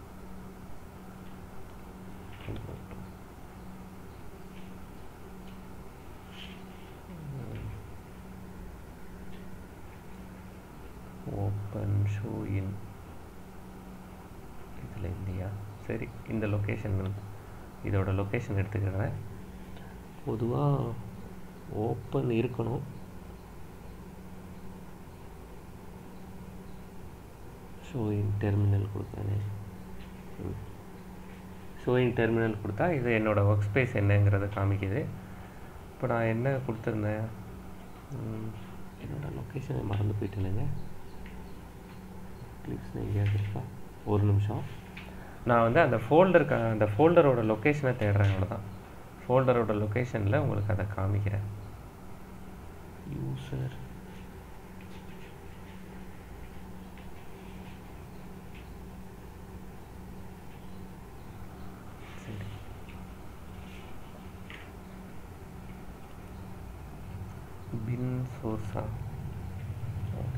ஓப்பன் ஷோ இன் இதில் இல்லையா சரி இந்த லொக்கேஷன் இதோட லொக்கேஷன் எடுத்துக்கிறேன் பொதுவாக ஓப்பன் இருக்கணும் ஷோயிங் டெர்மினல் கொடுத்தேனே ஷோயிங் டெர்மினல் கொடுத்தா இது என்னோடய ஒர்க் ஸ்பேஸ் என்னங்கிறத காமிக்குது இப்போ நான் என்ன கொடுத்துருந்தேன் ம், என்னோட லொக்கேஷனை மறந்து போயிட்டேனுங்க கிளிப்ஸ் எங்கேயாவது இருக்கா ஒரு நிமிஷம் நான் வந்து அந்த ஃபோல்டருக்கு அந்த ஃபோல்டரோட லொக்கேஷனை தேடுறேன் அவ்வளோதான் ஃபோல்டரோட லொக்கேஷனில் உங்களுக்கு அதை காமிக்கிறேன் யூசர் சரி பின் சோர்ஸா okay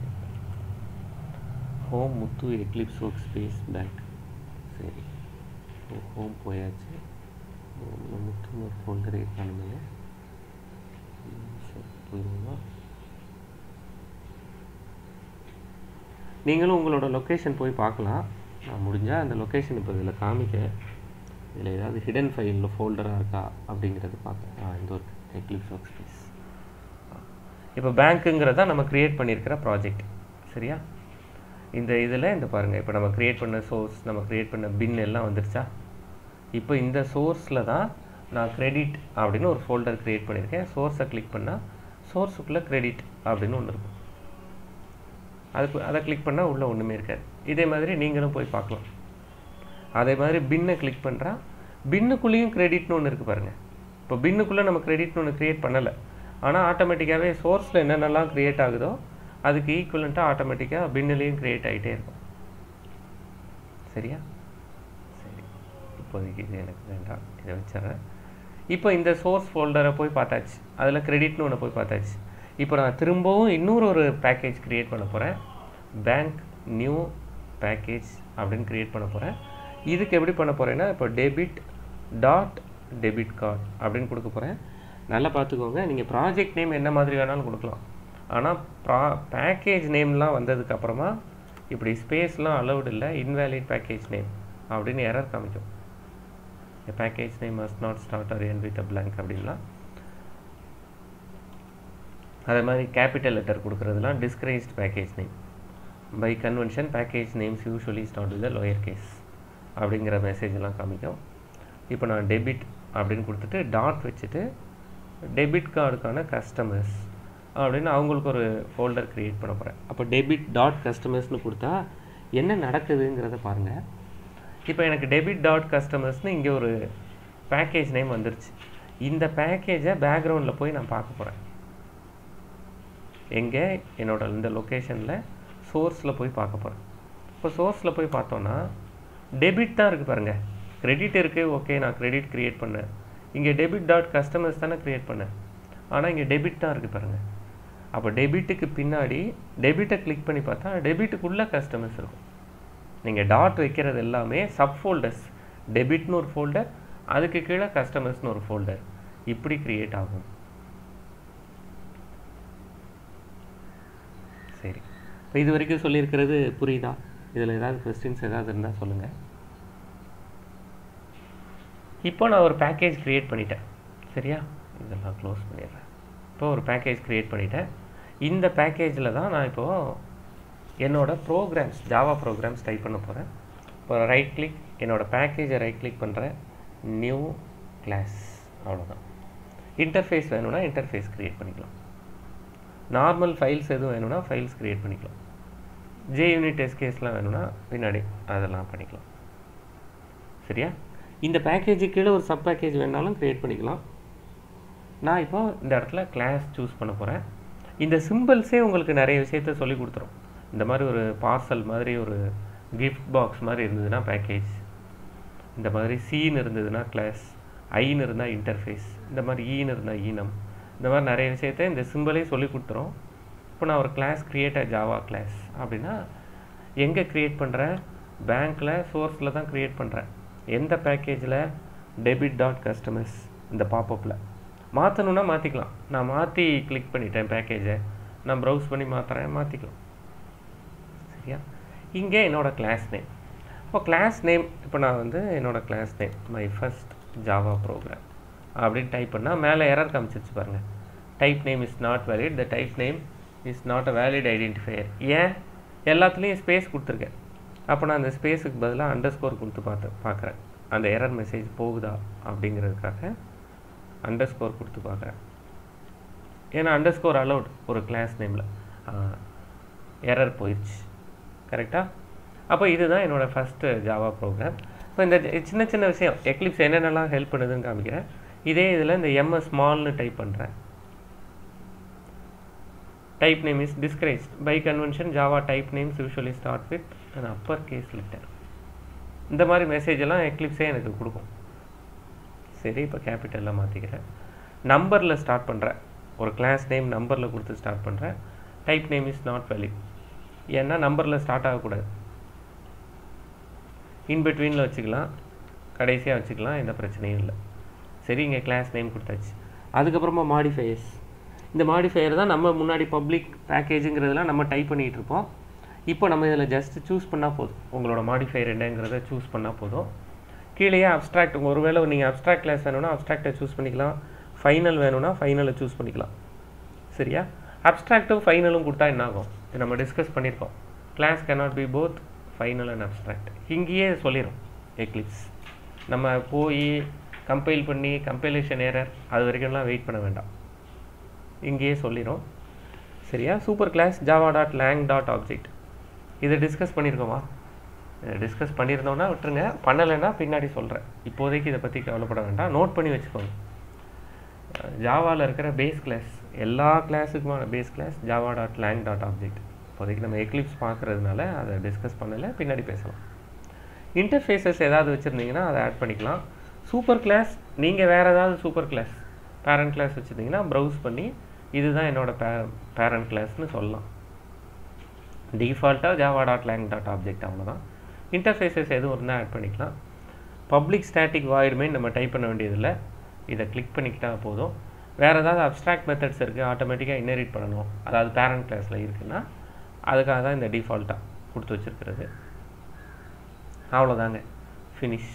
home Muthu Eclipse workspace bank சரி ஹோம் போயாச்சு ஹோமில் முத்துன்னு ஒரு ஃபோல்டரே காணுமே சரி போயிடுவோமா நீங்களும் உங்களோட லொக்கேஷன் போய் பார்க்கலாம் நான் முடிஞ்சால் அந்த லொக்கேஷன் இப்போ இதில் காமிக்கிறேன் இதில் ஏதாவது ஹிடன் ஃபைலில் ஃபோல்டராக இருக்கா அப்படிங்கிறது பார்க்க ஆ இந்த ஒரு எக்லிப்ஸ் ஒர்க் ஸ்பேஸ் இப்போ பேங்க்குங்கிறதா நம்ம க்ரியேட் பண்ணியிருக்கிற ப்ராஜெக்ட் சரியா இந்த இதில் இந்த பாருங்கள் இப்போ நம்ம க்ரியேட் பண்ண சோர்ஸ் நம்ம க்ரியேட் பண்ண பின் எல்லாம் வந்துருச்சா இப்போ இந்த சோர்ஸில் தான் நான் கிரெடிட் அப்படின்னு ஒரு ஃபோல்டர் க்ரியேட் பண்ணியிருக்கேன் சோர்ஸை கிளிக் பண்ணால் சோர்ஸுக்குள்ளே கிரெடிட் அப்படின்னு ஒன்று இருக்கும் அதுக்கு அதை கிளிக் பண்ணால் உள்ளே ஒன்றுமே இருக்காது இதே மாதிரி நீங்களும் போய் பார்க்கலாம் அதே மாதிரி பின்னை கிளிக் பண்ணுறா பின்னுக்குள்ளேயும் கிரெடிட்னு ஒன்று இருக்குது பாருங்கள் இப்போ பின்னுக்குள்ளே நம்ம கிரெடிட்னு ஒன்று க்ரியேட் பண்ணலை ஆனால் ஆட்டோமேட்டிக்காகவே சோர்ஸில் என்னென்னலாம் க்ரியேட் ஆகுதோ அதுக்கு ஈக்குவலண்ட்டாக ஆட்டோமேட்டிக்காக பின்னுலேயும் க்ரியேட் ஆகிட்டே இருக்கும் சரியா சரி இப்போதைக்கு இது எனக்கு வேண்டாம் இதை வச்சிடுறேன் இப்போ இந்த சோர்ஸ் ஃபோல்டரை போய் பார்த்தாச்சு அதில் கிரெடிட்னு ஒன்று போய் பார்த்தாச்சு இப்போ நான் திரும்பவும் இன்னொரு ஒரு பேக்கேஜ் க்ரியேட் பண்ண போகிறேன் பேங்க் நியூ பேக்கேஜ் அப்படின்னு க்ரியேட் பண்ண போகிறேன் இதுக்கு எப்படி பண்ண போகிறேன்னா இப்போ டெபிட் டாட் டெபிட் கார்டு அப்படின்னு கொடுக்க போகிறேன் நல்லா பார்த்துக்கோங்க நீங்கள் ப்ராஜெக்ட் நேம் என்ன மாதிரி வேணாலும் கொடுக்கலாம் ஆனால் ப்ரா பேக்கேஜ் நேம்லாம் வந்ததுக்கப்புறமா இப்படி ஸ்பேஸ்லாம் அலௌடு இல்லை இன்வேலிட் பேக்கேஜ் நேம் அப்படின்னு எரர் காமிக்கும் package name must not start or end with a blank அப்படின்லாம் அதே மாதிரி கேபிட்டல் லெட்டர் கொடுக்குறதுலாம் discouraged package name by convention package names usually start with lower case அப்படிங்கிற மெசேஜ்லாம் காமிக்கும் இப்போ நான் டெபிட் அப்படின்னு கொடுத்துட்டு டாட் வச்சுட்டு டெபிட் கார்டுக்கான கஸ்டமர்ஸ் அப்படின்னு அவங்களுக்கு ஒரு ஃபோல்டர் க்ரியேட் பண்ண போகிறேன் அப்போ டெபிட் டாட் கஸ்டமர்ஸ்னு கொடுத்தா என்ன நடக்குதுங்கிறத பாருங்கள் இப்போ எனக்கு டெபிட் டாட் கஸ்டமர்ஸ்னு இங்கே ஒரு பேக்கேஜ் நேம் வந்துருச்சு இந்த பேக்கேஜை பேக்ரவுண்டில் போய் நான் பார்க்க போகிறேன் எங்கே என்னோட இந்த லொக்கேஷனில் சோர்ஸில் போய் பார்க்க போகிறேன் இப்போ சோர்ஸில் போய் பார்த்தோன்னா டெபிட் தான் இருக்குது பாருங்கள் கிரெடிட் இருக்குது ஓகே நான் கிரெடிட் க்ரியேட் பண்ணேன் இங்கே டெபிட் டாட் கஸ்டமர்ஸ் தானே க்ரியேட் பண்ணேன் ஆனால் இங்கே டெபிட் தான் இருக்குது பாருங்கள் அப்போ டெபிட்டுக்கு பின்னாடி டெபிட்டை கிளிக் பண்ணி பார்த்தா டெபிட்டுக்குள்ளே கஸ்டமர்ஸ் இருக்கும் நீங்கள் டாட் வைக்கிறது எல்லாமே சப் ஃபோல்டர்ஸ் டெபிட்னு ஒரு ஃபோல்டர் அதுக்கு கீழே கஸ்டமர்ஸ்னு ஒரு ஃபோல்டர் இப்படி கிரியேட் ஆகும் சரி இப்போ இது வரைக்கும் சொல்லியிருக்கிறது புரியுதா இதில் ஏதாவது கொஸ்டின்ஸ் ஏதாவது இருந்தால் சொல்லுங்கள் இப்போ நான் ஒரு பேக்கேஜ் க்ரியேட் பண்ணிட்டேன் சரியா இதெல்லாம் க்ளோஸ் பண்ணிடுறேன் இப்போ ஒரு பேக்கேஜ் க்ரியேட் பண்ணிட்டேன் இந்த பேக்கேஜில் தான் நான் இப்போது என்னோட ப்ரோக்ராம்ஸ் ஜாவா ப்ரோக்ராம்ஸ் டைப் பண்ண போகிறேன் இப்போ ரைட் கிளிக் என்னோட பேக்கேஜை ரைட் கிளிக் பண்ணுறேன் நியூ கிளாஸ் அவ்வளோதான் இன்டர்ஃபேஸ் வேணும்னா இன்டர்ஃபேஸ் க்ரியேட் பண்ணிக்கலாம் நார்மல் ஃபைல்ஸ் எதுவும் வேணும்னா ஃபைல்ஸ் க்ரியேட் பண்ணிக்கலாம் ஜே யூனிட் எஸ்கேஸ்லாம் வேணும்னா பின்னாடி அதெல்லாம் பண்ணிக்கலாம் சரியா இந்த பேக்கேஜுக்கு கீழே ஒரு சப் பேக்கேஜ் வேணாலும் க்ரியேட் பண்ணிக்கலாம் நான் இப்போ இந்த இடத்துல கிளாஸ் சூஸ் பண்ண போகிறேன் இந்த சிம்பிள்ஸே உங்களுக்கு நிறைய விஷயத்த சொல்லி கொடுத்துரும் இந்த மாதிரி ஒரு பார்சல் மாதிரி ஒரு கிஃப்ட் பாக்ஸ் மாதிரி இருந்ததுன்னா பேக்கேஜ் இந்த மாதிரி சீன் இருந்ததுன்னா கிளாஸ் ஐன்னு இருந்தால் இன்டர்ஃபேஸ் இந்த மாதிரி ஈன்னு இருந்தால் ஈனம் இந்த மாதிரி நிறைய விஷயத்த இந்த சிம்பிளே சொல்லி கொடுத்துரும் இப்போ நான் ஒரு கிளாஸ் கிரியேட் ஜாவா கிளாஸ் அப்படின்னா எங்கே க்ரியேட் பண்ணுறேன் பேங்க்கில் சோர்ஸில் தான் க்ரியேட் பண்ணுறேன் எந்த பேக்கேஜில் டெபிட் டாட் கஸ்டமர்ஸ் இந்த பாப்பப்பில் மாற்றணுன்னா மாற்றிக்கலாம் நான் மாற்றி கிளிக் பண்ணிட்டேன் பேக்கேஜை நான் ப்ரௌஸ் பண்ணி மாற்றுறேன் மாற்றிக்கலாம் சரியா இங்கே என்னோட கிளாஸ் நேம் இப்போ கிளாஸ் நேம் இப்போ நான் வந்து என்னோட class name my first Java program அப்படின்னு டைப் பண்ணால் மேலே எரர் காமிச்சிருச்சு பாருங்கள் type name is not valid the type name is not a valid identifier ஏன் எல்லாத்துலேயும் ஸ்பேஸ் கொடுத்துருக்கேன் அப்போ நான் அந்த ஸ்பேஸுக்கு பதிலாக அண்டர் ஸ்கோர் கொடுத்து பார்த்து பார்க்குறேன் அந்த எரர் மெசேஜ் போகுதா அப்படிங்கிறதுக்காக அண்டர் ஸ்கோர் கொடுத்து பார்க்குறேன் ஏன்னா அண்டர் ஸ்கோர் அலௌட் ஒரு கிளாஸ் நேமில் எரர் போயிடுச்சு கரெக்டாக அப்போ இதுதான் என்னோடய ஃபஸ்ட்டு ஜாவா ப்ரோக்ராம் இப்போ இந்த ஜ- சின்ன சின்ன விஷயம் எக்லிப்ஸ் என்னென்னலாம் ஹெல்ப் பண்ணுதுன்னு காமிக்கிறேன் இதே இதில் இந்த எம்எஸ் ஸ்மால்னு டைப் பண்ணுறேன் type name is discouraged by convention java type names usually start with an upper case letter இந்த மாதிரி மெசேஜ் எல்லாம் எக்லிப்ஸே எனக்கு கொடுக்கும் சரி இப்போ கேபிட்டலில் மாற்றிக்கிறேன் நம்பரில் ஸ்டார்ட் பண்ணுறேன் ஒரு கிளாஸ் நேம் நம்பரில் கொடுத்து ஸ்டார்ட் பண்ணுறேன் type name is not valid ஏன்னா நம்பரில் ஸ்டார்ட் ஆகக்கூடாது இன் பிட்வீனில் வச்சுக்கலாம் கடைசியாக வச்சுக்கலாம் எந்த பிரச்சனையும் இல்லை சரி இங்கே கிளாஸ் நேம் கொடுத்தாச்சு அதுக்கப்புறமா மாடிஃபையர்ஸ் இந்த மாடிஃபையர் தான் நம்ம முன்னாடி பப்ளிக் பேக்கேஜுங்கிறதுலாம் நம்ம டைப் பண்ணிகிட்டு இருப்போம் இப்போ நம்ம இதில் ஜஸ்ட் சூஸ் பண்ணால் போதும் உங்களோட மாடிஃபையர் என்னங்கிறத சூஸ் பண்ணால் போதும் கீழேயே அப்ஸ்ட்ராக்ட் ஒருவேளை நீங்கள் அப்ஸ்ட்ராக்ட் கிளாஸ் வேணும்னா அப்ஸ்ட்ராக்டை சூஸ் பண்ணிக்கலாம் ஃபைனல் வேணும்னா ஃபைனலை சூஸ் பண்ணிக்கலாம் சரியா அப்ஸ்ட்ராக்ட்டும் ஃபைனலும் கொடுத்தா என்ன ஆகும் இது நம்ம டிஸ்கஸ் பண்ணியிருக்கோம் class cannot be both final and abstract இங்கேயே சொல்லிடும் எக்லிப்ஸ் நம்ம போய் கம்பைல் பண்ணி கம்பைலேஷன் ஏரர் அது வரைக்கும்லாம் வெயிட் பண்ண வேண்டாம் இங்கேயே சொல்லிடும் சரியா super class Java dot lang dot object இதை டிஸ்கஸ் பண்ணியிருக்கோமா டிஸ்கஸ் பண்ணியிருந்தோம்னா விட்டுருங்க பண்ணலைன்னா பின்னாடி சொல்கிறேன் இப்போதைக்கு இதை பற்றி கவலைப்பட வேண்டாம் நோட் பண்ணி வச்சுக்கோங்க ஜாவாவில் இருக்கிற பேஸ் கிளாஸ் எல்லா கிளாஸுக்குமான base class Java dot lang dot object இப்போதைக்கு நம்ம எக்லிப்ஸ் பார்க்குறதுனால அதை டிஸ்கஸ் பண்ணலை பின்னாடி பேசலாம் இன்டர்ஃபேஸஸ் ஏதாவது வச்சுருந்தீங்கன்னா அதை ஆட் பண்ணிக்கலாம் சூப்பர் கிளாஸ் நீங்கள் வேறு ஏதாவது சூப்பர் கிளாஸ் பேரண்ட் கிளாஸ் வச்சுருந்தீங்கன்னா ப்ரௌஸ் பண்ணி இதுதான் என்னோட பே பேரண்ட் கிளாஸ்னு சொல்லலாம் டிஃபால்ட்டாக Java dot lang dot object அவ்வளோதான் இன்டர்ஃபேஸஸ் எதுவும் இருந்தால் ஆட் பண்ணிக்கலாம் பப்ளிக் ஸ்டாட்டிக் வாய்டுமே நம்ம டைப் பண்ண வேண்டியதில்லை இதை கிளிக் பண்ணிக்கிட்டா போதும் வேறு ஏதாவது அப்ஸ்ட்ராக்ட் மெத்தட்ஸ் இருக்குது ஆட்டோமேட்டிக்காக இன்னெரிட் பண்ணணும் அதாவது பேரண்ட் கிளாஸில் இருக்குன்னா அதுக்காக தான் இந்த டிஃபால்ட்டாக கொடுத்து வச்சுருக்கிறது அவ்வளோதாங்க ஃபினிஷ்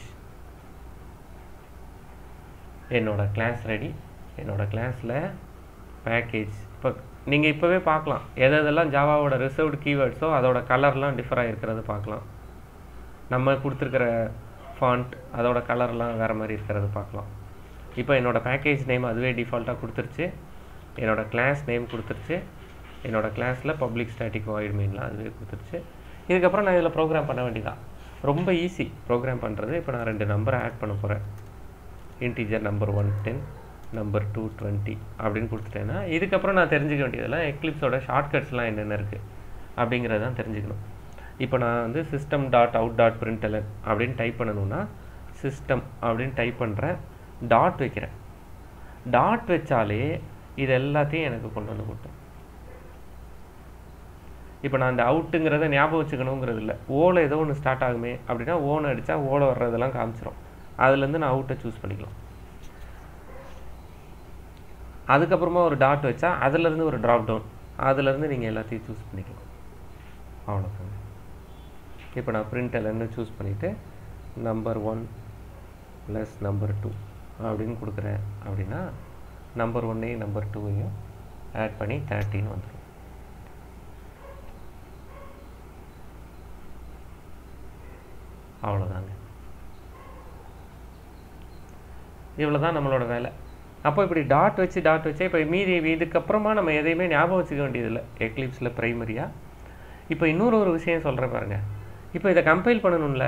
என்னோட கிளாஸ் ரெடி என்னோட கிளாஸில் பேக்கேஜ் இப்போ நீங்கள் இப்போவே பார்க்கலாம் எது எதெல்லாம் ஜாவாவோட ரிசர்வ்டு கீவேர்ட்ஸோ அதோட கலர்லாம் டிஃபர் ஆகிருக்கிறது பார்க்கலாம் நம்ம கொடுத்துருக்கிற ஃபாண்ட் அதோட கலர்லாம் வேறு மாதிரி இருக்கிறது பார்க்கலாம் இப்போ என்னோட பேக்கேஜ் நேம் அதுவே டிஃபால்ட்டாக கொடுத்துருச்சு என்னோட கிளாஸ் நேம் கொடுத்துருச்சு என்னோட கிளாஸில் பப்ளிக் ஸ்டாட்டிக் வாய்ட் மெயின்லாம் அதுவே கொடுத்துருச்சு இதுக்கப்புறம் நான் இதில் ப்ரோக்ராம் பண்ண வேண்டியதான் ரொம்ப ஈஸி ப்ரோக்ராம் பண்ணுறது இப்போ நான் ரெண்டு நம்பரை ஆட் பண்ண போகிறேன் integer number one ten number two twenty அப்படின்னு கொடுத்துட்டேன்னா இதுக்கப்புறம் நான் தெரிஞ்சுக்க வேண்டியதெல்லாம் எக்லிப்ஸோட ஷார்ட்கட்ஸ்லாம் என்னென்ன இருக்குது அப்படிங்கிறத தான் தெரிஞ்சுக்கணும் இப்போ நான் வந்து system dot out dot println அப்படின்னு டைப் பண்ணணும்னா சிஸ்டம் அப்படின்னு டைப் பண்ணுறேன் டாட் வைக்கிறேன் டாட் வச்சாலே இது எல்லாத்தையும் எனக்கு கொண்டு வந்து கொடுத்தோம் இப்போ நான் அந்த அவுட்டுங்கிறத ஞாபகம் வச்சுக்கணுங்கிறது இல்லை ஓல ஏதோ ஒன்று ஸ்டார்ட் ஆகுமே அப்படின்னா ஓன் அடித்தா ஓல வர்றதெல்லாம் காமிச்சிரும் அதுலேருந்து நான் அவுட்டை சூஸ் பண்ணிக்கலாம் அதுக்கப்புறமா ஒரு டாட் வச்சா அதுலேருந்து ஒரு ட்ராப் டவுன் அதுலேருந்து நீங்கள் எல்லாத்தையும் சூஸ் பண்ணிக்கலாம் அவ்வளோதாங்க இப்போ நான் பிரிண்ட் எல்லாமே சூஸ் பண்ணிவிட்டு number one plus number two அப்படின்னு கொடுக்குறேன் அப்படின்னா நம்பர் ஒன்னையும் நம்பர் டூவையும் ஆட் பண்ணி தேர்ட்டின்னு வந்துடும் அவ்வளோதாங்க இவ்வளோ தான் நம்மளோட வேலை அப்போ இப்படி டாட் வச்சு டாட் வச்சு இப்போ மீதி இதுக்கப்புறமா நம்ம எதையுமே ஞாபகம் வச்சுக்க வேண்டியதில்லை எக்லிப்ஸில் ப்ரைமரியாக இப்போ இன்னொரு ஒரு விஷயம் சொல்கிறேன் பாருங்க இப்போ இதை கம்பைல் பண்ணணும்ல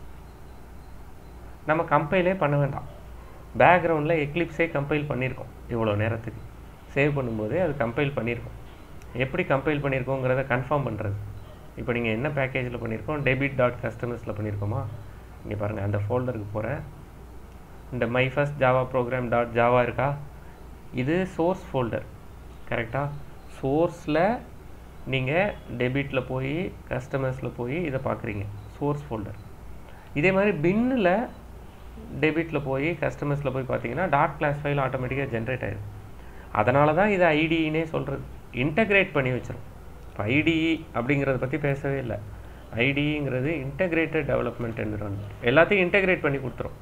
நம்ம கம்பைலே பண்ண வேண்டாம் பேக்ரவுண்டில் எக்லிப்ஸே கம்பைல் பண்ணியிருக்கோம் இவ்வளோ நேரத்துக்கு சேவ் பண்ணும்போதே அது கம்பைல் பண்ணியிருக்கோம் எப்படி கம்பைல் பண்ணியிருக்கோங்கிறத கன்ஃபார்ம் பண்ணுறது இப்போ நீங்கள் என்ன பேக்கேஜில் பண்ணியிருக்கோம் டெபிட் டாட் கஸ்டமர்ஸில் பண்ணியிருக்கோமா இங்கே பாருங்கள் அந்த ஃபோல்டருக்கு போகிறேன் இந்த my first Java program dot Java இருக்கா இது சோர்ஸ் ஃபோல்டர் கரெக்டாக சோர்ஸில் நீங்கள் டெபிட்டில் போய் கஸ்டமர்ஸில் போய் இதை பார்க்குறீங்க சோர்ஸ் ஃபோல்டர் இதே மாதிரி பின்னில் டெபிட்டில் போய் கஸ்டமர்ஸில் போய் பார்த்தீங்கன்னா டாட் கிளாஸ் ஃபைல் ஆட்டோமேட்டிக்காக ஜென்ரேட் ஆயிடும் அதனால தான் இதை ஐடின்னே சொல்கிறது இன்டகிரேட் பண்ணி வச்சிரும் இப்போ ஐடிஇ அப்படிங்கிறத பற்றி பேசவே இல்லை ஐடிங்கிறது இன்டகிரேட்டட் டெவலப்மெண்ட் என்விரான்மெண்ட் எல்லாத்தையும் இன்டகிரேட் பண்ணி கொடுத்துரும்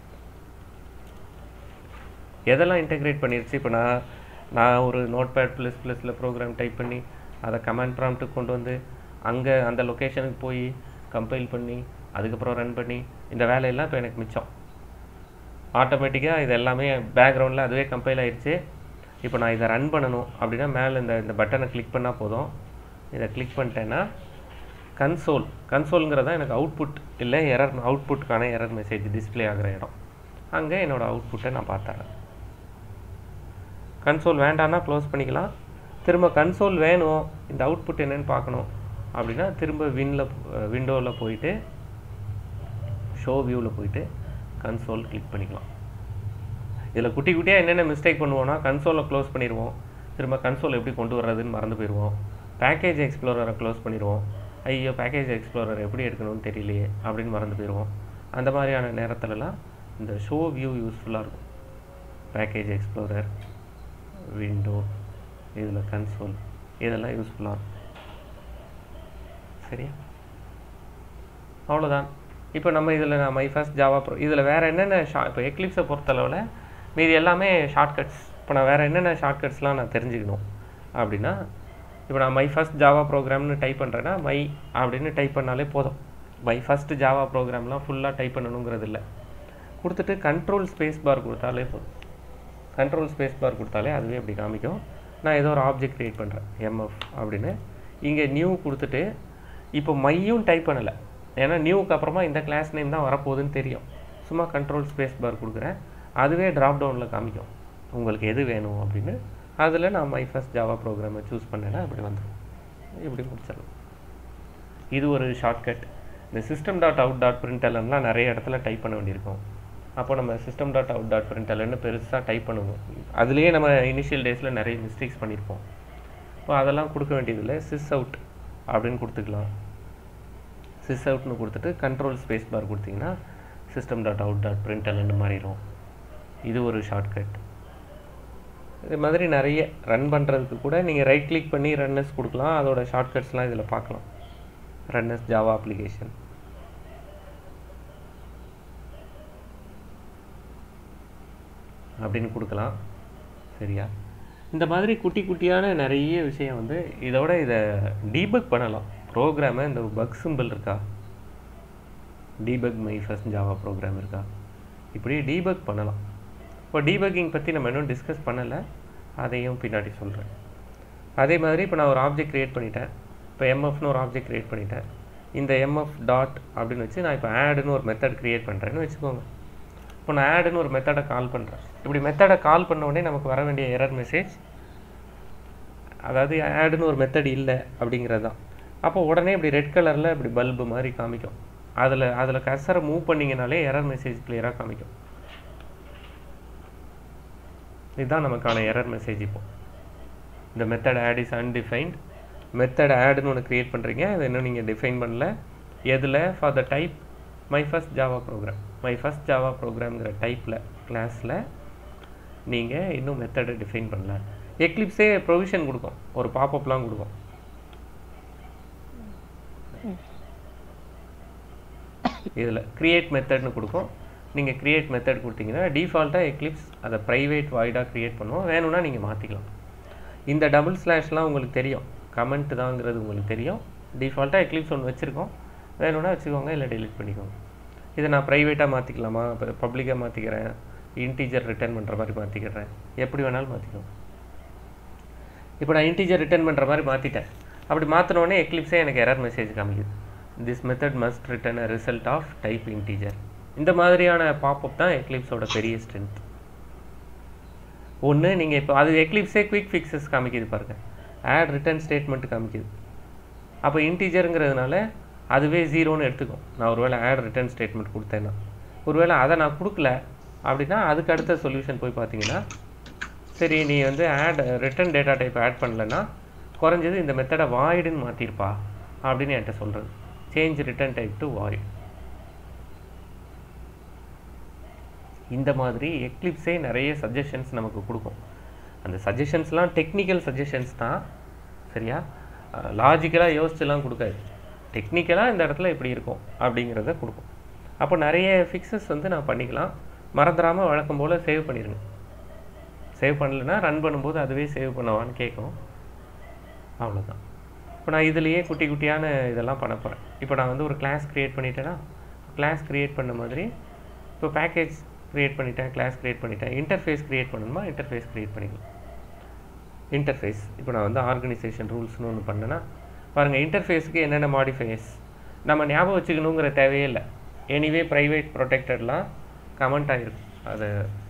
எதெல்லாம் இன்டகிரேட் பண்ணிருச்சு இப்போ நான் நான் ஒரு நோட் பேட் ப்ளஸ் ப்ளஸில் ப்ரோக்ராம் டைப் பண்ணி அதை கமாண்ட் ப்ராம்ப்ட்டுக்கு கொண்டு வந்து அங்கே அந்த லொக்கேஷனுக்கு போய் கம்பைல் பண்ணி அதுக்கப்புறம் ரன் பண்ணி இந்த வேலையெல்லாம் இப்போ எனக்கு மிச்சம் ஆட்டோமேட்டிக்காக இது எல்லாமே பேக்ரவுண்டில் அதுவே கம்பைல் ஆயிடுச்சு இப்போ நான் இதை ரன் பண்ணணும் அப்படின்னா மேலே இந்த இந்த பட்டனை கிளிக் பண்ணால் போதும் இதை கிளிக் பண்ணிட்டேன்னா கன்சோல் கன்சோலுங்கிறது தான் எனக்கு அவுட்புட் இல்லை எரர் அவுட்புட்டுக்கான எரர் மெசேஜ் டிஸ்ப்ளே ஆகிற இடம் அங்கே என்னோடய அவுட்புட்டை நான் பார்த்துறேன் கன்சோல் வேண்டான்னா க்ளோஸ் பண்ணிக்கலாம் திரும்ப கன்சோல் வேணும் இந்த அவுட்புட் என்னன்னு பார்க்கணும் அப்படின்னா திரும்ப வின்ல விண்டோவில் போயிட்டு ஷோ வியூவில் போயிட்டு கன்சோல் கிளிக் பண்ணிக்கலாம் இதில் குட்டி குட்டியாக என்னென்ன மிஸ்டேக் பண்ணுவோம்னா கன்சோலை க்ளோஸ் பண்ணிடுவோம் திரும்ப கன்சோல் எப்படி கொண்டு வர்றதுன்னு மறந்து போயிடுவோம் பேக்கேஜ் எக்ஸ்ப்ளோரரை க்ளோஸ் பண்ணிடுவோம் ஐயோ பேக்கேஜ் எக்ஸ்ப்ளோரர் எப்படி எடுக்கணும்னு தெரியலையே அப்படின்னு மறந்து போயிடுவோம் அந்த மாதிரியான நேரத்துலலாம் இந்த ஷோ வியூ யூஸ்ஃபுல்லாக இருக்கும் பேக்கேஜ் எக்ஸ்ப்ளோரர் விண்டோ இதில் கன்சோல் இதெல்லாம் யூஸ்ஃபுல்லாக இருக்கும் சரியா அவ்வளோதான் இப்போ நம்ம இதில் நான் மை ஃபஸ்ட் ஜாவா ப்ரோ இதில் வேறு என்னென்ன ஷா இப்போ எக்லிப்ஸை பொறுத்தளவில் மீதி எல்லாமே ஷார்ட்கட்ஸ் இப்போ நான் வேறு என்னென்ன ஷார்ட்கட்ஸ்லாம் நான் தெரிஞ்சுக்கணும் அப்படின்னா இப்போ நான் மை ஃபஸ்ட் ஜாவா ப்ரோக்ராம்னு டைப் பண்ணுறேன்னா மை அப்படின்னு டைப் பண்ணாலே போதும் மை ஃபஸ்ட் ஜாவா ப்ரோக்ராம்லாம் ஃபுல்லாக டைப் பண்ணணுங்கிறது இல்லை கொடுத்துட்டு கண்ட்ரோல் ஸ்பேஸ் பார் கொடுத்தாலே போதும் கண்ட்ரோல் ஸ்பேஸ் பார் கொடுத்தாலே அதுவே அப்படி காமிக்கும் நான் ஏதோ ஒரு ஆப்ஜெக்ட் க்ரியேட் பண்ணுறேன் எம்எஃப் அப்படின்னு இங்கே நியூ கொடுத்துட்டு இப்போ மையும் டைப் பண்ணலை ஏன்னா நியூக்கு அப்புறமா இந்த கிளாஸ் நேம் தான் வரப்போகுதுன்னு தெரியும் சும்மா கண்ட்ரோல் ஸ்பேஸ் பார் கொடுக்குறேன் அதுவே ட்ராப் டவுனில் காமிக்கும் உங்களுக்கு எது வேணும் அப்படின்னு அதில் நான் மை ஃபஸ்ட் ஜாவா ப்ரோக்ராமை சூஸ் பண்ணேன்னா இப்படி வந்துடும் இப்படி முடிச்சிடலாம் இது ஒரு ஷார்ட்கட் இந்த சிஸ்டம் டாட் அவுட் டாட் பிரிண்டெல்லாம் நிறைய இடத்துல டைப் பண்ண வேண்டியிருக்கும் அப்போ நம்ம சிஸ்டம் டாட் அவுட் டாட் பிரிண்டெல்னு பெருசாக டைப் பண்ணுவோம் அதுலேயே நம்ம இனிஷியல் டேஸில் நிறைய மிஸ்டேக்ஸ் பண்ணியிருப்போம் இப்போ அதெல்லாம் கொடுக்க வேண்டியதில்லை சிஸ் அவுட் அப்படின்னு கொடுத்துக்கலாம் சிஸ் அவுட்னு கொடுத்துட்டு கண்ட்ரோல் ஸ்பேஸ் பார் கொடுத்தீங்கன்னா சிஸ்டம் டாட் அவுட் டாட் பிரிண்டெல்னு மாறிடும் இது ஒரு ஷார்ட்கட் இது மாதிரி நிறைய ரன் பண்ணுறதுக்கு கூட நீங்கள் ரைட் கிளிக் பண்ணி ரன்னஸ் கொடுக்கலாம் அதோட ஷார்ட்கட்ஸ்லாம் இதில் பார்க்கலாம் ரன்னஸ் ஜாவா அப்ளிகேஷன் அப்படின்னு கொடுக்கலாம் சரியா இந்த மாதிரி குட்டி குட்டியான நிறைய விஷயம் வந்து இதோட இதை டீபக் பண்ணலாம் ப்ரோக்ராமை இந்த பக் சிம்பிள் இருக்கா debug my first Java program இருக்கா இப்படி டீபக் பண்ணலாம் இப்போ டீபக்கிங் பற்றி நம்ம இன்னும் டிஸ்கஸ் பண்ணலை அதையும் பின்னாடி சொல்கிறேன் அதே மாதிரி இப்போ நான் ஒரு ஆப்ஜெக்ட் க்ரியேட் பண்ணிட்டேன் இப்போ எம்எஃப்னு ஒரு ஆப்ஜெக்ட் க்ரியேட் பண்ணிட்டேன் இந்த எம்எஃப் டாட் அப்படின்னு வச்சு நான் இப்போ ஆடுன்னு ஒரு மெத்தட் க்ரியேட் பண்ணுறேன்னு வச்சுக்கோங்க இப்போ நான் ஆடுன்னு ஒரு மெத்தடை கால் பண்ணுறேன் இப்படி மெத்தடை கால் பண்ண உடனே நமக்கு வர வேண்டிய எரர் மெசேஜ் அதாவது ஆடுன்னு ஒரு மெத்தட் இல்லை அப்படிங்கிறது தான் அப்போ உடனே இப்படி ரெட் கலரில் இப்படி பல்பு மாதிரி காமிக்கும் அதில் அதில் கர்சரை மூவ் பண்ணிங்கனாலே எரர் மெசேஜ் கிளியராக காமிக்கும் இதுதான் நமக்கான எரர் மெசேஜ் இப்போ இந்த method add is undefined method ஆடுன்னு ஒன்று க்ரியேட் பண்ணுறீங்க அதை இன்னும் நீங்கள் டிஃபைன் பண்ணல எதில் for the type my first Java program my first Java ப்ரோக்ராம்ங்கிற டைப்பில் கிளாஸில் நீங்கள் இன்னும் மெத்தடை டிஃபைன் பண்ணல எக்லிப்ஸே ப்ரொவிஷன் கொடுக்கும் ஒரு பாப்பப்லாம் கொடுக்கும் இதில் க்ரியேட் மெத்தட்னு கொடுக்கும் நீங்கள் க்ரியேட் மெத்தட் கொடுத்தீங்கன்னா டிஃபால்ட்டாக எக்லிப்ஸ் அதை ப்ரைவேட் வாய்டாக க்ரியேட் பண்ணுவோம் வேணும்னா நீங்கள் மாற்றிக்கலாம் இந்த டபுள் ஸ்லாஷ்லாம் உங்களுக்கு தெரியும் கமெண்ட் தாங்கிறது உங்களுக்கு தெரியும் டிஃபால்ட்டாக எக்லிப்ஸ் ஒன்று வச்சுருக்கோம் வேணும்னா வச்சுக்கோங்க இல்லை டெலிட் பண்ணிக்கோங்க இதை நான் ப்ரைவேட்டாக மாற்றிக்கலாமா இப்போ பப்ளிக்காக மாற்றிக்கிறேன் இன்டீஜர் ரிட்டர்ன் பண்ணுற மாதிரி மாற்றிக்கிறேன் எப்படி வேணாலும் மாற்றிக்கலாம் இப்போ நான் இன்டீஜர் ரிட்டர்ன் பண்ணுற மாதிரி மாற்றிட்டேன் அப்படி மாற்றினோடனே எக்லிப்ஸே எனக்கு எரர் மெசேஜ் காமிக்குது this method must return a result of type integer இந்த மாதிரியான பாப்அப் தான் எக்லிப்ஸோட பெரிய ஸ்ட்ரென்த் ஒன்று நீங்கள் இப்போ அது எக்லிப்ஸே குயிக் ஃபிக்ஸஸ் காமிக்குது பாருங்கள் ஆட் ரிட்டர்ன் ஸ்டேட்மெண்ட் காமிக்குது அப்போ இன்டீஜருங்கிறதுனால அதுவே ஜீரோன்னு எடுத்துக்கும் நான் ஒருவேளை ஆட் ரிட்டர்ன் ஸ்டேட்மெண்ட் கொடுத்தேன்னா ஒருவேளை அதை நான் கொடுக்கல அப்படின்னா அதுக்கு அடுத்த சொல்யூஷன் போய் பார்த்தீங்கன்னா சரி நீ வந்து add return data type add பண்ணலன்னா குறைஞ்சது இந்த மெத்தடை வாய்டுன்னு மாற்றிருப்பா அப்படின்னு என்கிட்ட சொல்கிறது change return type to void இந்த மாதிரி எக்லிப்ஸே நிறைய சஜஷன்ஸ் நமக்கு கொடுக்கும் அந்த சஜஷன்ஸ்லாம் டெக்னிக்கல் சஜஷன்ஸ் தான் சரியா லாஜிக்கலாக யோசிச்சுலாம் கொடுக்காது டெக்னிக்கலாக இந்த இடத்துல இப்படி இருக்கும் அப்படிங்கிறத கொடுக்கும் அப்போ நிறைய ஃபிக்ஸஸ் வந்து நான் பண்ணிக்கலாம் மறந்துடாமல் வழக்கம் போல் சேவ் பண்ணிடுங்க சேவ் பண்ணலைன்னா ரன் பண்ணும்போது அதுவே சேவ் பண்ணவான்னு கேட்கும் அவ்வளோதான் இப்போ நான் இதுலேயே குட்டி குட்டியான இதெல்லாம் பண்ண போகிறேன் இப்போ நான் வந்து ஒரு கிளாஸ் க்ரியேட் பண்ணிட்டேன்னா கிளாஸ் க்ரியேட் பண்ண மாதிரி இப்போ பேக்கேஜ் க்ரியேட் பண்ணிட்டேன் கிளாஸ் க்ரியேட் பண்ணிட்டேன் இன்டர்ஃபேஸ் க்ரியேட் பண்ணணுமா இன்டர்ஃபேஸ் க்ரியேட் பண்ணிக்கலாம் இன்டர்ஃபேஸ் இப்போ நான் வந்து ஆர்கனைசேஷன் ரூல்ஸ்னு ஒன்று பண்ணேன்னா பாருங்கள் இன்டர்ஃபேஸுக்கு என்னென்ன மாடிஃபையர்ஸ் நம்ம ஞாபகம் வச்சுக்கணுங்கிற தேவையே இல்லை எனிவே ப்ரைவேட் ப்ரொடெக்டட்லாம் கமெண்ட் ஆகிருக்கும் அதை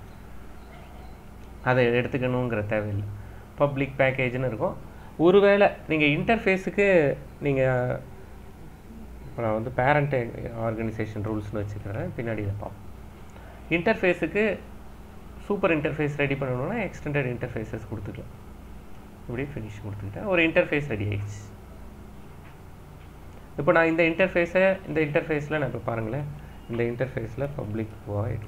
அதை எடுத்துக்கணுங்கிற தேவையில்லை பப்ளிக் பேக்கேஜ்னு இருக்கும் ஒருவேளை நீங்கள் இன்டர்ஃபேஸுக்கு நீங்கள் இப்போ நான் வந்து பேரண்ட் ஆர்கனைசேஷன் ரூல்ஸ்னு வச்சுக்கிறேன் பின்னாடி இதை பார்ப்போம் இன்டர்ஃபேஸுக்கு சூப்பர் இன்டர்ஃபேஸ் ரெடி பண்ணணும்னா எக்ஸ்டெண்டட் இன்டர்ஃபேஸஸ் கொடுத்துக்கலாம் இப்படி ஃபினிஷ் கொடுத்துக்கிட்டேன் ஒரு இன்டர்ஃபேஸ் ரெடி ஆயிடுச்சு இப்போ நான் இந்த இன்டர்ஃபேஸை இந்த இன்டர்ஃபேஸில் நான் இப்போ பாருங்களேன் இந்த இன்டர்ஃபேஸில் பப்ளிக் வாய்ட்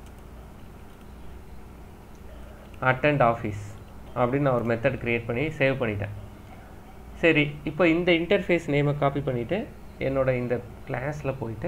அட்டெண்ட் ஆஃபீஸ் அப்படின்னு நான் ஒரு மெத்தட் க்ரியேட் பண்ணி சேவ் பண்ணிட்டேன் சரி இப்போ இந்த இன்டர்ஃபேஸ் நேமை காப்பி பண்ணிவிட்டு என்னோட இந்த கிளாஸில் போயிட்டு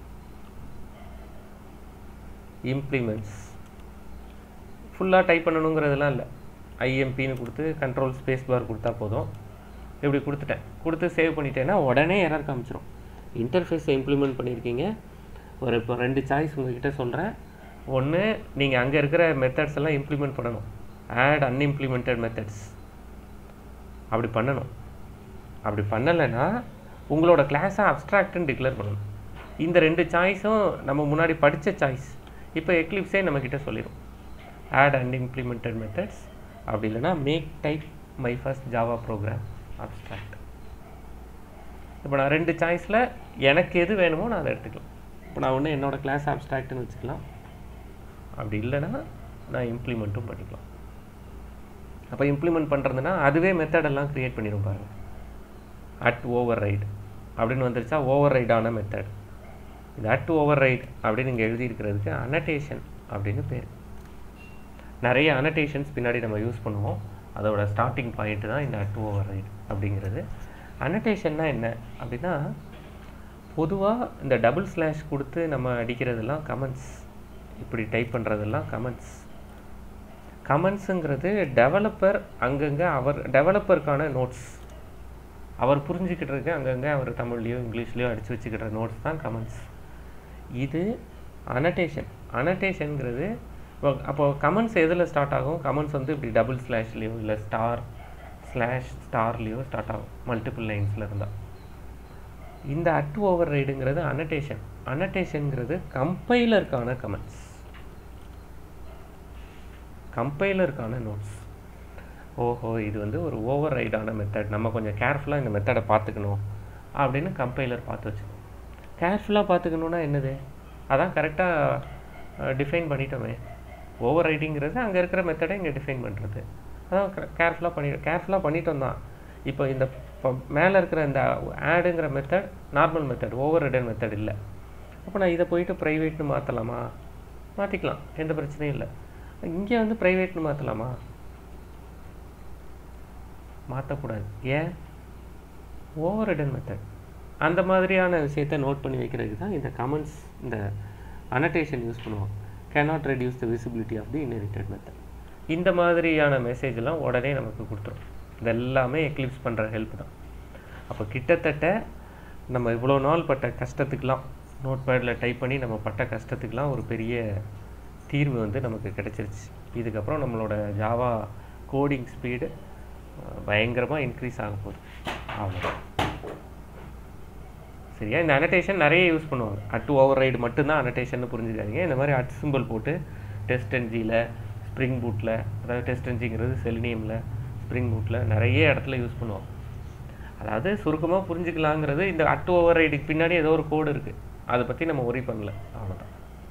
இம்ப்ளிமெண்ட்ஸ் ஃபுல்லாக டைப் பண்ணணுங்கிறதுலாம் இல்லை ஐஎம்பின்னு கொடுத்து கண்ட்ரோல் ஸ்பேஸ் பார் கொடுத்தா போதும் இப்படி கொடுத்துட்டேன் கொடுத்து சேவ் பண்ணிட்டேன்னா உடனே எரர் காமிச்சிரும் இன்டர்ஃபேஸை இம்ப்ளிமெண்ட் பண்ணியிருக்கீங்க ஒரு இப்போ ரெண்டு சாய்ஸ் உங்ககிட்ட சொல்கிறேன் ஒன்று நீங்கள் அங்கே இருக்கிற மெத்தட்ஸ் எல்லாம் இம்ப்ளிமெண்ட் பண்ணணும் ஆட் அன்இம்ப்ளிமெண்டட் மெத்தட்ஸ் அப்படி பண்ணணும் அப்படி பண்ணலைன்னா உங்களோட கிளாஸை அப்ட்ராக்ட்னு டிக்ளேர் பண்ணணும் இந்த ரெண்டு சாய்ஸும் நம்ம முன்னாடி படித்த சாய்ஸ் இப்போ எக்லிப்ஸே நம்மக்கிட்ட சொல்லிடும் ஆட் அன்இம்ப்ளிமெண்டட் மெத்தட்ஸ் அப்படி இல்லைன்னா make type my first Java program abstract இப்போ நான் ரெண்டு சாய்ஸில் எனக்கு எது வேணுமோ நான் அதை எடுத்துக்கலாம் இப்போ நான் ஒன்று என்னோடய கிளாஸ் அப்ட்ராக்ட்னு வச்சுக்கலாம் அப்படி இல்லைன்னா நான் இம்ப்ளிமெண்ட்டும் பண்ணிக்கலாம் அப்போ இம்ப்ளிமெண்ட் பண்ணுறதுனா அதுவே மெத்தடெல்லாம் க்ரியேட் பண்ணிடும் பாருங்க அட் ஓவர் ரைட் அப்படின்னு வந்துருச்சா ஓவர் ரைடான மெத்தட் இது அட் ஓவர் ரைட் அப்படின்னு இங்கே எழுதியிருக்கிறதுக்கு அனடேஷன் அப்படின்னு பேர் நிறைய அனடேஷன்ஸ் பின்னாடி நம்ம யூஸ் பண்ணுவோம் அதோட ஸ்டார்டிங் பாயிண்ட் தான் இந்த அட் ஓவர் ரைட் அப்படிங்கிறது அனடேஷன்னா என்ன அப்படின்னா பொதுவாக இந்த டபுள் ஸ்லாஷ் கொடுத்து நம்ம அடிக்கிறதெல்லாம் கமெண்ட்ஸ் இப்படி டைப் பண்ணுறதெல்லாம் கமெண்ட்ஸ் கமெண்ட்ஸுங்கிறது டெவலப்பர் அங்கங்கே அவர் டெவலப்பருக்கான நோட்ஸ் அவர் புரிஞ்சுக்கிட்டு அங்கங்கே அவர் தமிழ்லையோ இங்கிலீஷ்லேயோ அடித்து வச்சுக்கிற நோட்ஸ் தான் கமெண்ட்ஸ் இது அனடேஷன் அனடேஷனுங்கிறது அப்போ கமெண்ட்ஸ் எதில் ஸ்டார்ட் ஆகும் கமெண்ட்ஸ் வந்து இப்படி டபுள் ஸ்லாஷ்லேயோ இல்லை ஸ்டார் ஸ்லாஷ் ஸ்டார்லேயோ ஸ்டார்ட் ஆகும் மல்டிபிள் லைன்ஸில் இருந்தால் இந்த அட் ஓவர் ரைடுங்கிறது அனடேஷன் அனடேஷனுங்கிறது கம்பைலருக்கான கமெண்ட்ஸ் கம்பைலருக்கான நோட்ஸ் ஓஹோ இது வந்து ஒரு ஓவர் ரைடான மெத்தட் நம்ம கொஞ்சம் கேர்ஃபுல்லாக இந்த மெத்தடை பார்த்துக்கணும் அப்படின்னு கம்பைலர் பார்த்து வச்சுக்கணும் கேர்ஃபுல்லாக பார்த்துக்கணுன்னா என்னது அதான் கரெக்டாக டிஃபைன் பண்ணிட்டோமே ஓவர் ரைடிங்கிறது அங்கே இருக்கிற மெத்தடை இங்கே டிஃபைன் பண்ணுறது அதான் கேர்ஃபுல்லாக பண்ணி கேர்ஃபுல்லாக பண்ணிட்டோம் தான் இப்போ இந்த இப்போ மேலே இருக்கிற இந்த ஆடுங்கிற method normal method overridden method இல்லை அப்போ நான் இதை போயிட்டு ப்ரைவேட்னு மாற்றலாமா மாற்றிக்கலாம் எந்த பிரச்சனையும் இல்லை இங்கே வந்து ப்ரைவேட்னு மாற்றலாமா மாற்றக்கூடாது ஏன் ஓவர் ரிடன் மெத்தட் அந்த மாதிரியான விஷயத்தை நோட் பண்ணி வைக்கிறதுக்கு தான் இந்த கமெண்ட்ஸ் இந்த அனடேஷன் யூஸ் பண்ணுவோம் cannot reduce the visibility of the inherited method இந்த மாதிரியான மெசேஜ்லாம் உடனே நமக்கு கொடுத்துரும் இது எல்லாமே எக்லிப்ஸ் பண்ணுற ஹெல்ப் தான் அப்போ கிட்டத்தட்ட நம்ம இவ்வளோ நாள் பட்ட கஷ்டத்துக்கெலாம் நோட் பேடில் டைப் பண்ணி நம்ம பட்ட கஷ்டத்துக்கெலாம் ஒரு பெரிய தீர்வு வந்து நமக்கு கிடைச்சிருச்சு இதுக்கப்புறம் நம்மளோட ஜாவா கோடிங் ஸ்பீடு பயங்கரமாக இன்க்ரீஸ் ஆக போகுது அவ்வளோதான் சரியா இந்த அனடேஷன் நிறைய யூஸ் பண்ணுவாங்க அட் ஓவர் ரைடு மட்டும்தான் அனடேஷன் புரிஞ்சுக்காதீங்க இந்த மாதிரி அட் சிம்பிள் போட்டு டெஸ்ட் என்ஜியில் ஸ்ப்ரிங் பூட்டில் அதாவது டெஸ்ட் என்ஜிங்கிறது செலினியமில் ஸ்ப்ரிங் பூட்டில் நிறைய இடத்துல யூஸ் பண்ணுவோம் அதாவது சுருக்கமாக புரிஞ்சுக்கலாங்கிறது இந்த அட் ஓவர் ரைடுக்கு பின்னாடி ஏதோ ஒரு கோடு இருக்குது அதை பற்றி நம்ம ஒரி பண்ணல அவ்வளோதான்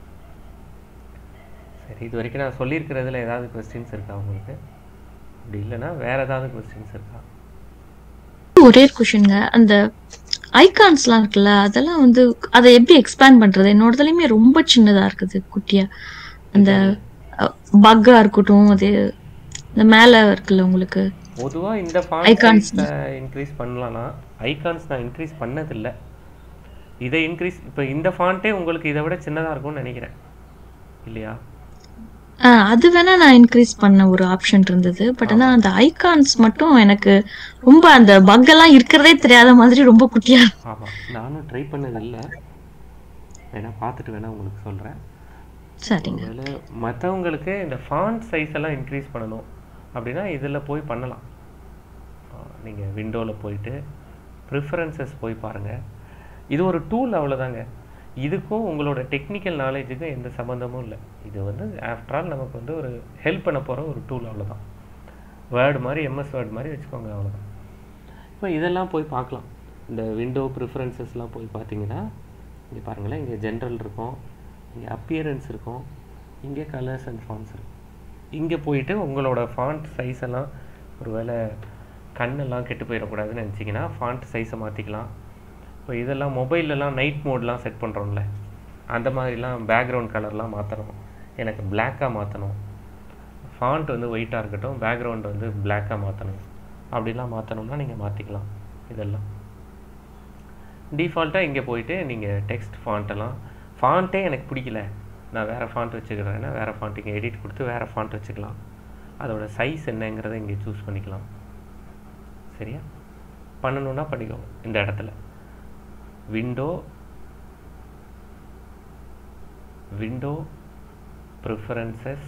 சரி இது வரைக்கும் நான் சொல்லியிருக்கிறதுல ஏதாவது கொஸ்டின்ஸ் இருக்கா உங்களுக்கு அப்படி இல்லைன்னா வேறு ஏதாவது கொஸ்டின்ஸ் இருக்கா ஒரே ஒரு கொஷின்ங்க அந்த ஐகான்ஸ்லாம் இருக்குல்ல அதெல்லாம் வந்து அதை எப்படி எக்ஸ்பேண்ட் பண்றது என்னோடதுலயுமே ரொம்ப சின்னதா இருக்குது குட்டியா அந்த பக்கா இருக்கட்டும் அது இந்த மேல இருக்குல்ல உங்களுக்கு பொதுவாக இந்த Icons. ஃபாண்ட் இன்க்ரீஸ் பண்ணலாம்னா ஐகான்ஸ் நான் இன்க்ரீஸ் பண்ணதில்லை இதை இன்க்ரீஸ் இப்போ இந்த ஃபாண்ட்டே உங்களுக்கு இதை விட சின்னதாக இருக்கும்னு நினைக்கிறேன் இல்லையா ஆ, அது வேணா நான் இன்க்ரீஸ் பண்ண ஒரு ஆப்ஷன் இருந்தது பட் ஆனா அந்த ஐகான்ஸ் மட்டும் எனக்கு ரொம்ப அந்த பக்கெல்லாம் இருக்கிறதே தெரியாத மாதிரி ரொம்ப குட்டியா இருக்கும். ஆமாம் நானும் ட்ரை பண்ணதில்லை வேணா பார்த்துட்டு வேணா உங்களுக்கு சொல்கிறேன் சரிங்க ஒருவேளை மற்றவங்களுக்கு இந்த ஃபாண்ட் சைஸ் எல்லாம் இன்க்ரீஸ் பண்ணணும் அப்படின்னா இதில் போய் பண்ணலாம் நீங்கள் விண்டோவில் போயிட்டு ப்ரிஃபரன்சஸ் போய் பாருங்கள் இது ஒரு டூல் அவ்வளோதாங்க இதுக்கும் உங்களோட டெக்னிக்கல் நாலேஜுக்கும் எந்த சம்மந்தமும் இல்லை இது வந்து ஆஃப்டர் ஆல் நமக்கு வந்து ஒரு ஹெல்ப் பண்ண போகிற ஒரு டூல் அவ்வளோதான் வேர்டு மாதிரி எம்எஸ் வேர்டு மாதிரி வச்சுக்கோங்க அவ்வளோதான் இப்போ இதெல்லாம் போய் பார்க்கலாம் இந்த விண்டோ ப்ரிஃபரன்சஸ்லாம் போய் பார்த்தீங்கன்னா இங்கே பாருங்களேன் இங்கே ஜென்ரல் இருக்கும் இங்கே அப்பியரன்ஸ் இருக்கும் இங்கே கலர்ஸ் அண்ட் ஃபாண்ட்ஸ் இருக்கும் இங்கே போயிட்டு உங்களோட ஃபாண்ட் சைஸ் எல்லாம் ஒருவேளை கண்ணெல்லாம் கெட்டு போயிடக்கூடாதுன்னு நினச்சிங்கன்னா ஃபாண்ட் சைஸை மாற்றிக்கலாம் இப்போ இதெல்லாம் மொபைல்லலாம் நைட் மோட்லாம் செட் பண்ணுறோம்ல அந்த மாதிரிலாம் பேக்ரவுண்ட் கலர்லாம் மாற்றணும் எனக்கு பிளாக்காக மாற்றணும் ஃபாண்ட் வந்து ஒயிட்டாக இருக்கட்டும் பேக்ரவுண்ட் வந்து பிளாக்காக மாற்றணும் அப்படிலாம் மாற்றணும்னா நீங்கள் மாற்றிக்கலாம் இதெல்லாம் டிஃபால்ட்டாக இங்கே போயிட்டு நீங்கள் டெக்ஸ்ட் ஃபாண்ட்டெல்லாம் ஃபாண்ட்டே எனக்கு பிடிக்கல நான் வேறு ஃபாண்ட் வச்சுக்கிறேன்னா வேறு ஃபாண்ட் இங்கே எடிட் கொடுத்து வேறு ஃபாண்ட் வச்சுக்கலாம் அதோட சைஸ் என்னங்கிறத இங்கே சூஸ் பண்ணிக்கலாம் சரியா பண்ணணுன்னா பண்ணிக்கோங்க இந்த இடத்துல விண்டோ விண்டோ ப்ரிஃபரன்சஸ்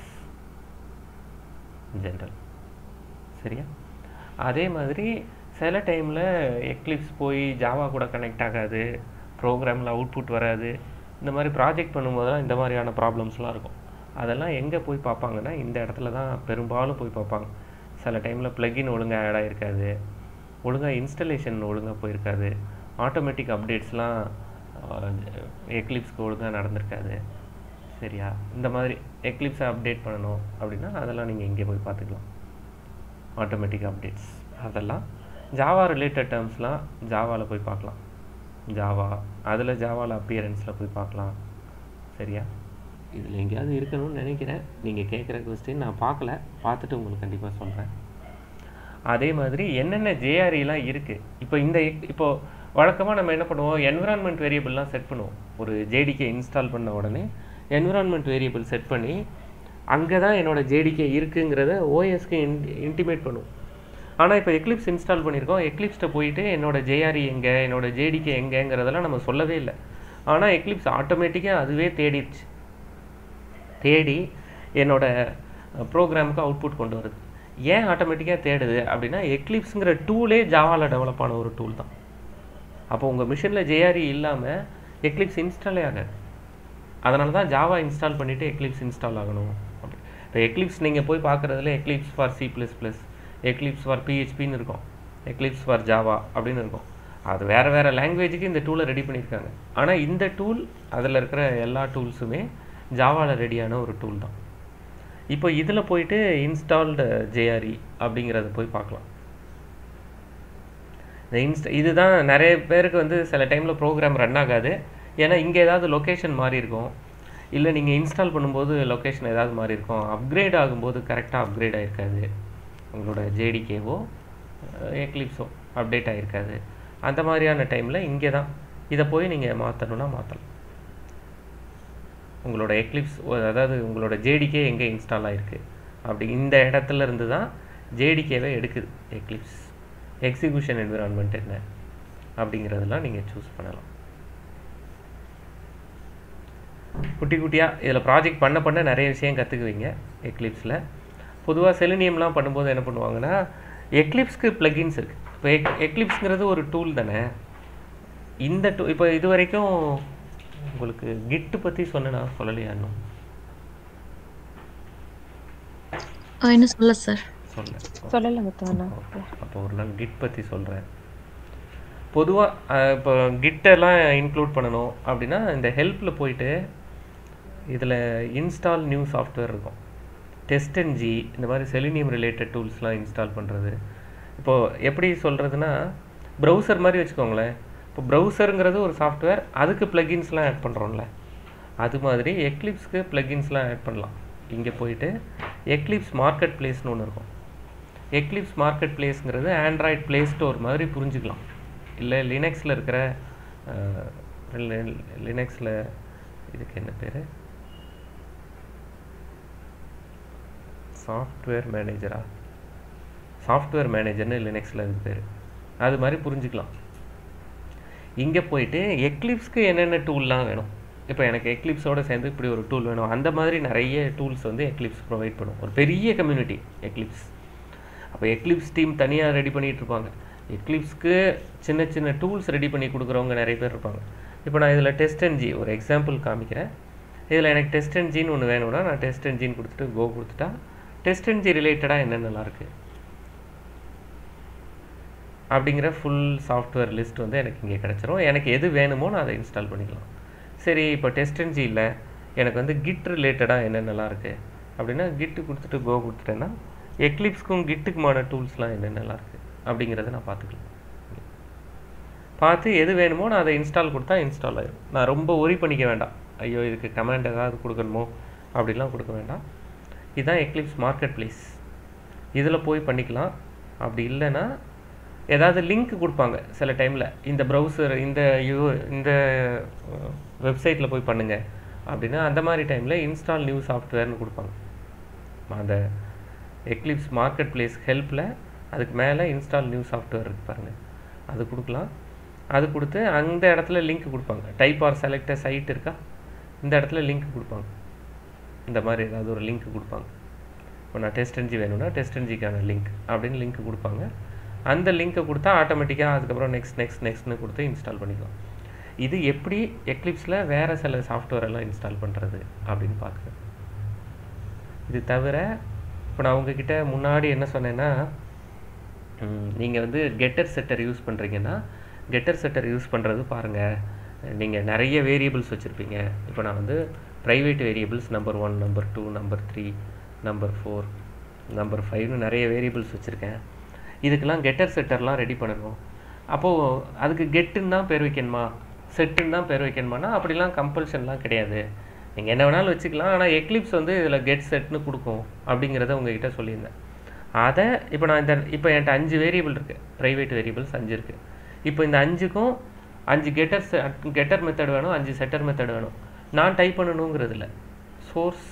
ஜென்ரல் சரியா அதே மாதிரி சில டைமில் எக்லிப்ஸ் போய் ஜாவா கூட கனெக்ட் ஆகாது ப்ரோக்ராமில் அவுட்புட் வராது இந்த மாதிரி ப்ராஜெக்ட் பண்ணும்போதெல்லாம் இந்த மாதிரியான ப்ராப்ளம்ஸ்லாம் இருக்கும் அதெல்லாம் எங்கே போய் பார்ப்பாங்கன்னா இந்த இடத்துல தான் பெரும்பாலும் போய் பார்ப்பாங்க சில டைமில் ப்ளகின் ஒழுங்காக ஆட் ஆகிருக்காது ஒழுங்காக இன்ஸ்டலேஷன் ஒழுங்காக போயிருக்காது ஆட்டோமேட்டிக் அப்டேட்ஸ்லாம் எக்லிப்ஸ்க்கு ஒழுங்காக நடந்திருக்காது சரியா இந்த மாதிரி எக்லிப்ஸை அப்டேட் பண்ணணும் அப்படின்னா அதெல்லாம் நீங்கள் இங்கே போய் பார்த்துக்கலாம் ஆட்டோமேட்டிக் அப்டேட்ஸ் அதெல்லாம் ஜாவா ரிலேட்டட் டேர்ம்ஸ்லாம் ஜாவாவில் போய் பார்க்கலாம் ஜாவா அதில் ஜாவாவில் அப்பியரன்ஸில் போய் பார்க்கலாம் சரியா இதில் எங்கேயாவது இருக்கணும்னு நினைக்கிறேன் நீங்கள் கேட்குற கொஸ்டின் நான் பார்க்கல பார்த்துட்டு உங்களுக்கு கண்டிப்பாக சொல்கிறேன் அதே மாதிரி என்னென்ன ஜேஆர்இலாம் இருக்குது இப்போ இந்த இப்போ வழக்கமாக நம்ம என்ன பண்ணுவோம் என்விரான்மெண்ட் வேரியபிள்லாம் செட் பண்ணுவோம் ஒரு ஜேடிகே இன்ஸ்டால் பண்ண உடனே என்விரான்மெண்ட் வேரியபிள் செட் பண்ணி அங்கே தான் என்னோட ஜேடிகே இருக்குங்கிறத ஓஎஸ்க்கு இன் இன்டிமேட் பண்ணுவோம் ஆனால் இப்போ எக்லிப்ஸ் இன்ஸ்டால் பண்ணியிருக்கோம் எக்லிப்ஸ்ட்டை போயிட்டு என்னோட ஜேஆர்இ எங்கே என்னோட ஜேடிகே எங்கேங்கிறதெல்லாம் நம்ம சொல்லவே இல்லை ஆனால் எக்லிப்ஸ் ஆட்டோமேட்டிக்காக அதுவே தேடிடுச்சு தேடி என்னோட ப்ரோக்ராமுக்கு அவுட்புட் கொண்டு வருது ஏன் ஆட்டோமேட்டிக்காக தேடுது அப்படின்னா எக்லிப்ஸுங்கிற டூலே ஜாவாவில் டெவலப் ஆன ஒரு டூல் தான் அப்போ உங்கள் மிஷினில் ஜேஆர்இ இல்லாமல் எக்லிப்ஸ் இன்ஸ்டாலே ஆகாது அதனால தான் ஜாவா இன்ஸ்டால் பண்ணிவிட்டு எக்லிப்ஸ் இன்ஸ்டால் ஆகணும் அப்படி இப்போ எக்லிப்ஸ் நீங்கள் போய் பார்க்குறதுல Eclipse for C plus plus Eclipse for பிஹெச்பின்னு இருக்கும் எக்லிப்ஸ் ஃபார் ஜாவா அப்படின்னு இருக்கும் அது வேறு வேறு லாங்குவேஜுக்கு இந்த டூலை ரெடி பண்ணியிருக்காங்க ஆனால் இந்த டூல் அதில் இருக்கிற எல்லா டூல்ஸுமே ஜாவாவில் ரெடியான ஒரு டூல் தான் இப்போ இதில் போயிட்டு இன்ஸ்டால்டு ஜேஆர்இ அப்படிங்கிறத போய் பார்க்கலாம் இந்த இன்ஸ்ட் இதுதான் நிறைய பேருக்கு வந்து சில டைமில் ப்ரோக்ராம் ரன் ஆகாது ஏன்னா இங்கே ஏதாவது லொக்கேஷன் மாறி இருக்கும் இல்லை நீங்கள் இன்ஸ்டால் பண்ணும்போது லொக்கேஷன் ஏதாவது மாறி இருக்கும் அப்கிரேட் ஆகும்போது கரெக்டாக அப்கிரேட் ஆகிருக்காது உங்களோட ஜேடிகேவோ எக்லிப்ஸோ அப்டேட் ஆகிருக்காது அந்த மாதிரியான டைமில் இங்கே தான் இதை போய் நீங்கள் மாற்றணுன்னா மாற்றலாம் உங்களோட எக்லிப்ஸ் அதாவது உங்களோட ஜேடிகே எங்கே இன்ஸ்டால் ஆகிருக்கு அப்படி இந்த இடத்துல இருந்து தான் ஜேடிகேவை எடுக்குது எக்லிப்ஸ் எக்ஸிக்யூஷன் என்விரான்மெண்ட் என்ன அப்படிங்கிறதெல்லாம் நீங்கள் சூஸ் பண்ணலாம் குட்டி குட்டியாக இதில் ப்ராஜெக்ட் பண்ண பண்ண நிறைய விஷயம் கற்றுக்குவீங்க எக்லிப்ஸில் பொதுவாக செலினியம்லாம் பண்ணும்போது என்ன பண்ணுவாங்கன்னா எக்லிப்ஸ்க்கு ப்ளகின்ஸ் இருக்குது இப்போ எக் எக்லிப்ஸ்ங்கிறது ஒரு டூல் தானே இந்த டூ இப்போ இது வரைக்கும் உங்களுக்கு கிட்டு பற்றி சொன்னேனா சொல்லலையா இன்னும் ஆ, என்ன சொல்ல சார் சொல்ல சொல்லலை முத்தவண்ணா அப்போ ஒரு நாள் கிட் பற்றி சொல்கிறேன் பொதுவாக இப்போ கிட்டெல்லாம் இன்க்ளூட் பண்ணணும் அப்படின்னா இந்த ஹெல்ப்பில் போயிட்டு இதில் இன்ஸ்டால் நியூ சாஃப்ட்வேர் இருக்கும் டெஸ்ட் ஜி இந்த மாதிரி செலினியம் ரிலேட்டட் டூல்ஸ்லாம் இன்ஸ்டால் பண்ணுறது இப்போது எப்படி சொல்கிறதுனா ப்ரௌசர் மாதிரி வச்சுக்கோங்களேன் இப்போ ப்ரௌசருங்கிறது ஒரு சாஃப்ட்வேர் அதுக்கு ப்ளகின்ஸ்லாம் ஆட் பண்ணுறோம்ல அது மாதிரி எக்லிப்ஸ்க்கு ப்ளகின்ஸ்லாம் ஆட் பண்ணலாம் இங்கே போயிட்டு எக்லிப்ஸ் மார்க்கெட் பிளேஸ்னு ஒன்று இருக்கும் எக்லிப்ஸ் மார்க்கெட் பிளேஸ்ங்கிறது ஆண்ட்ராய்ட் ப்ளே ஸ்டோர் மாதிரி புரிஞ்சுக்கலாம் இல்லை லினக்ஸில் இருக்கிற லினக்ஸில் இதுக்கு என்ன பேர் சாஃப்ட்வேர் மேனேஜரா சாஃப்ட்வேர் மேனேஜர்னு லினக்ஸில் இதுக்கு பேர் அது மாதிரி புரிஞ்சுக்கலாம் இங்கே போயிட்டு எக்லிப்ஸ்க்கு என்னென்ன டூல்லாம் வேணும் இப்போ எனக்கு எக்லிப்ஸோட சேர்ந்து இப்படி ஒரு டூல் வேணும் அந்த மாதிரி நிறைய டூல்ஸ் வந்து எக்லிப்ஸ் ப்ரொவைட் பண்ணும் ஒரு பெரிய கம்யூனிட்டி எக்லிப்ஸ் அப்போ எக்லிப்ஸ் டீம் தனியாக ரெடி பண்ணிட்டு இருப்பாங்க எக்லிப்ஸ்க்கு சின்ன சின்ன டூல்ஸ் ரெடி பண்ணி கொடுக்குறவங்க நிறைய பேர் இருப்பாங்க இப்போ நான் இதில் டெஸ்ட் ஜி ஒரு எக்ஸாம்பிள் காமிக்கிறேன் இதில் எனக்கு டெஸ்ட் ஜின்னு ஒன்று வேணும்னா நான் டெஸ்ட் ஜின்னு கொடுத்துட்டு கோ கொடுத்துட்டா டெஸ்ட் ஜி ரிலேட்டடாக என்னென்னலாம் இருக்குது அப்படிங்கிற ஃபுல் சாஃப்ட்வேர் லிஸ்ட் வந்து எனக்கு இங்கே கிடச்சிரும் எனக்கு எது வேணுமோ நான் அதை இன்ஸ்டால் பண்ணிக்கலாம் சரி இப்போ டெஸ்டன்ஜி இல்லை எனக்கு வந்து கிட் ரிலேட்டடாக என்னென்னலாம் இருக்குது அப்படின்னா கிட்டு கொடுத்துட்டு கோ கொடுத்துட்டேன்னா எக்லிப்ஸ்க்கும் கிட்டுக்குமான டூல்ஸ்லாம் என்னென்னலாம் இருக்குது அப்படிங்கிறத நான் பார்த்துக்கலாம் பார்த்து எது வேணுமோ நான் அதை இன்ஸ்டால் கொடுத்தா இன்ஸ்டால் ஆயிடும் நான் ரொம்ப ஒரி பண்ணிக்க வேண்டாம் ஐயோ இதுக்கு கமெண்ட் ஏதாவது கொடுக்கணுமோ அப்படிலாம் கொடுக்க வேண்டாம் இதுதான் எக்லிப்ஸ் மார்க்கெட் பிளேஸ் இதில் போய் பண்ணிக்கலாம் அப்படி இல்லைன்னா ஏதாவது லிங்க் கொடுப்பாங்க சில டைமில் இந்த ப்ரௌசர் இந்த யூ இந்த வெப்சைட்டில் போய் பண்ணுங்க அப்படின்னா அந்த மாதிரி டைமில் இன்ஸ்டால் நியூ சாஃப்ட்வேர்னு கொடுப்பாங்க அந்த எக்லிப்ஸ் மார்க்கெட் பிளேஸ் ஹெல்ப்பில் அதுக்கு மேலே இன்ஸ்டால் நியூ சாஃப்ட்வேர் இருக்கு பாருங்கள் அது கொடுக்கலாம் அது கொடுத்து அந்த இடத்துல லிங்க் கொடுப்பாங்க டைப் ஆர் செலக்ட சைட் இருக்கா இந்த இடத்துல லிங்க் கொடுப்பாங்க இந்த மாதிரி ஏதாவது ஒரு லிங்க் கொடுப்பாங்க இப்போ நான் டெஸ்ட் என்ஜி வேணும்னா டெஸ்ட் என்ஜிக்கான லிங்க் அப்படின்னு லிங்க் கொடுப்பாங்க அந்த லிங்க்கை கொடுத்தா ஆட்டோமேட்டிக்காக அதுக்கப்புறம் நெக்ஸ்ட் நெக்ஸ்ட் நெக்ஸ்ட்னு கொடுத்து இன்ஸ்டால் பண்ணிக்கலாம் இது எப்படி எக்லிப்ஸில் வேறு சில சாஃப்ட்வேர் எல்லாம் இன்ஸ்டால் பண்ணுறது அப்படின்னு பார்க்குறேன் இது தவிர இப்போ நான் உங்ககிட்ட முன்னாடி என்ன சொன்னேன்னா நீங்கள் வந்து கெட்டர் செட்டர் யூஸ் பண்ணுறீங்கன்னா கெட்டர் செட்டர் யூஸ் பண்ணுறது பாருங்கள் நீங்கள் நிறைய வேரியபிள்ஸ் வச்சுருப்பீங்க இப்போ நான் வந்து private variables number one number two number three number four number ஃபைவ்னு நிறைய வேரியபிள்ஸ் வச்சுருக்கேன் இதுக்கெல்லாம் கெட்டர் செட்டர்லாம் ரெடி பண்ணணும் அப்போது அதுக்கு கெட்டுன்னு தான் பேர் வைக்கணுமா செட்டுன்னு தான் பேர் வைக்கணுமானா அப்படிலாம் கம்பல்ஷன்லாம் கிடையாது நீங்கள் என்ன வேணாலும் வச்சுக்கலாம் ஆனால் எக்லிப்ஸ் வந்து இதில் கெட் செட்னு கொடுக்கும் அப்படிங்கிறத உங்ககிட்ட சொல்லியிருந்தேன் அதை இப்போ நான் இந்த இப்போ என்கிட்ட அஞ்சு வேரியபிள் இருக்குது ப்ரைவேட் வேரியபிள்ஸ் அஞ்சு இருக்குது இப்போ இந்த அஞ்சுக்கும் அஞ்சு கெட்டர் கெட்டர் மெத்தட் வேணும் அஞ்சு செட்டர் மெத்தட் வேணும் நான் டைப் பண்ணணுங்கிறது இல்லை source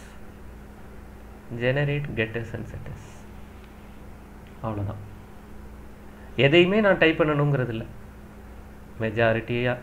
generate getters and setters அவ்வளோதான் எதையுமே நான் டைப் பண்ணணுங்கிறது இல்லை மெஜாரிட்டியாக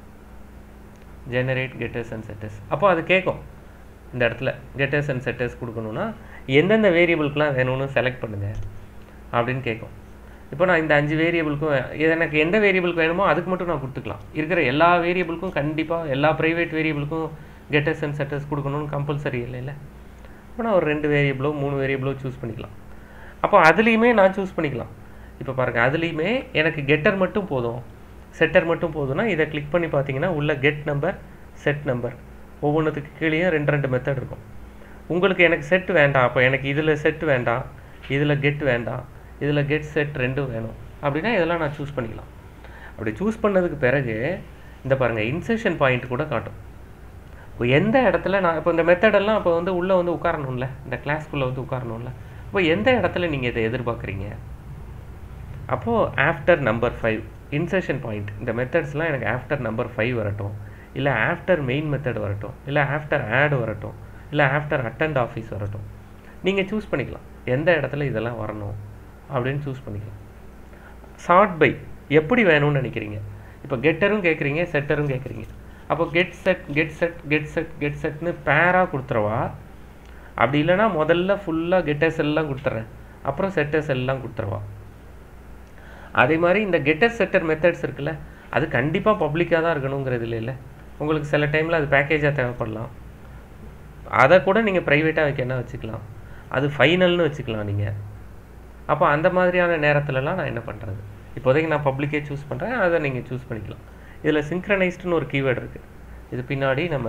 ஜெனரேட் கெட்டர்ஸ் அண்ட் செட்டர்ஸ் அப்போ அது கேட்கும் இந்த இடத்துல கெட்டர்ஸ் அண்ட் செட்டர்ஸ் கொடுக்கணுன்னா எந்தெந்த வேரியபிள்க்குலாம் வேணும்னு செலக்ட் பண்ணுங்கள் அப்படின்னு கேட்கும் இப்போ நான் இந்த அஞ்சு வேரியபிளுக்கும் எனக்கு எந்த வேரியபிளுக்கு வேணுமோ அதுக்கு மட்டும் நான் கொடுத்துக்கலாம் இருக்கிற எல்லா வேரியபிளுக்கும் கண்டிப்பாக எல்லா ப்ரைவேட் வேரியபிளுக்கும் கெட்டர்ஸ் அண்ட் செட்டர்ஸ் கொடுக்கணும்னு கம்பல்சரி இல்லைல்ல இப்போ நான் ஒரு ரெண்டு வேரியபிளோ மூணு வேரியபிளோ சூஸ் பண்ணிக்கலாம் அப்போ அதுலேயுமே நான் சூஸ் பண்ணிக்கலாம் இப்போ பாருங்கள் அதுலேயுமே எனக்கு கெட்டர் மட்டும் போதும் செட்டர் மட்டும் போதும்னா இதை கிளிக் பண்ணி பார்த்தீங்கன்னா உள்ள கெட் நம்பர் செட் நம்பர் ஒவ்வொன்றுத்துக்கு கீழேயும் ரெண்டு ரெண்டு மெத்தட் இருக்கும் உங்களுக்கு எனக்கு செட் வேண்டாம் அப்போ எனக்கு இதில் செட் வேண்டாம் இதில் கெட் வேண்டாம் இதில் கெட் செட் ரெண்டும் வேணும் அப்படின்னா இதெல்லாம் நான் சூஸ் பண்ணிக்கலாம் அப்படி சூஸ் பண்ணதுக்கு பிறகு இந்த பாருங்கள் இன்செஷன் பாயிண்ட் கூட காட்டும் இப்போ எந்த இடத்துல நான் இப்போ இந்த மெத்தடெல்லாம் இப்போ வந்து உள்ளே வந்து உட்காரணும்ல இந்த கிளாஸ்க்குள்ளே வந்து உட்காரணும்ல இப்போ எந்த இடத்துல நீங்கள் இதை எதிர்பார்க்குறீங்க அப்போது after number five insertion point இந்த மெத்தட்ஸ்லாம் எனக்கு ஆஃப்டர் நம்பர் ஃபைவ் வரட்டும் இல்லை ஆஃப்டர் மெயின் மெத்தட் வரட்டும் இல்லை ஆஃப்டர் ஆட் வரட்டும் இல்லை ஆஃப்டர் அட்டண்ட் ஆஃபீஸ் வரட்டும் நீங்கள் சூஸ் பண்ணிக்கலாம் எந்த இடத்துல இதெல்லாம் வரணும் அப்படின்னு சூஸ் பண்ணிக்கலாம் சார்ட் பை எப்படி வேணும்னு நினைக்கிறீங்க இப்போ கெட்டரும் கேட்குறீங்க செட்டரும் கேட்குறீங்க அப்போ get set get set get set get செட்னு பேராக கொடுத்துருவா அப்படி இல்லைன்னா முதல்ல ஃபுல்லாக கெட்டர்ஸ் எல்லாம் கொடுத்துட்றேன் அப்புறம் செட்டர்ஸ் எல்லாம் கொடுத்துருவா அதே மாதிரி இந்த கெட்டர் செட்டர் மெத்தட்ஸ் இருக்குல்ல அது கண்டிப்பாக பப்ளிக்காக தான் இருக்கணுங்கிறது இல்லைல்ல உங்களுக்கு சில டைமில் அது பேக்கேஜாக தேவைப்படலாம் அதை கூட நீங்கள் ப்ரைவேட்டாக வைக்கணும் வச்சுக்கலாம் அது ஃபைனல்னு வச்சுக்கலாம் நீங்கள் அப்போ அந்த மாதிரியான நேரத்துலலாம் நான் என்ன பண்ணுறது இப்போதைக்கு நான் பப்ளிக்கே சூஸ் பண்ணுறேன் அதை நீங்கள் சூஸ் பண்ணிக்கலாம் இதில் சிங்க்ரனைஸ்டுன்னு ஒரு கீவேர்டு இருக்குது இது பின்னாடி நம்ம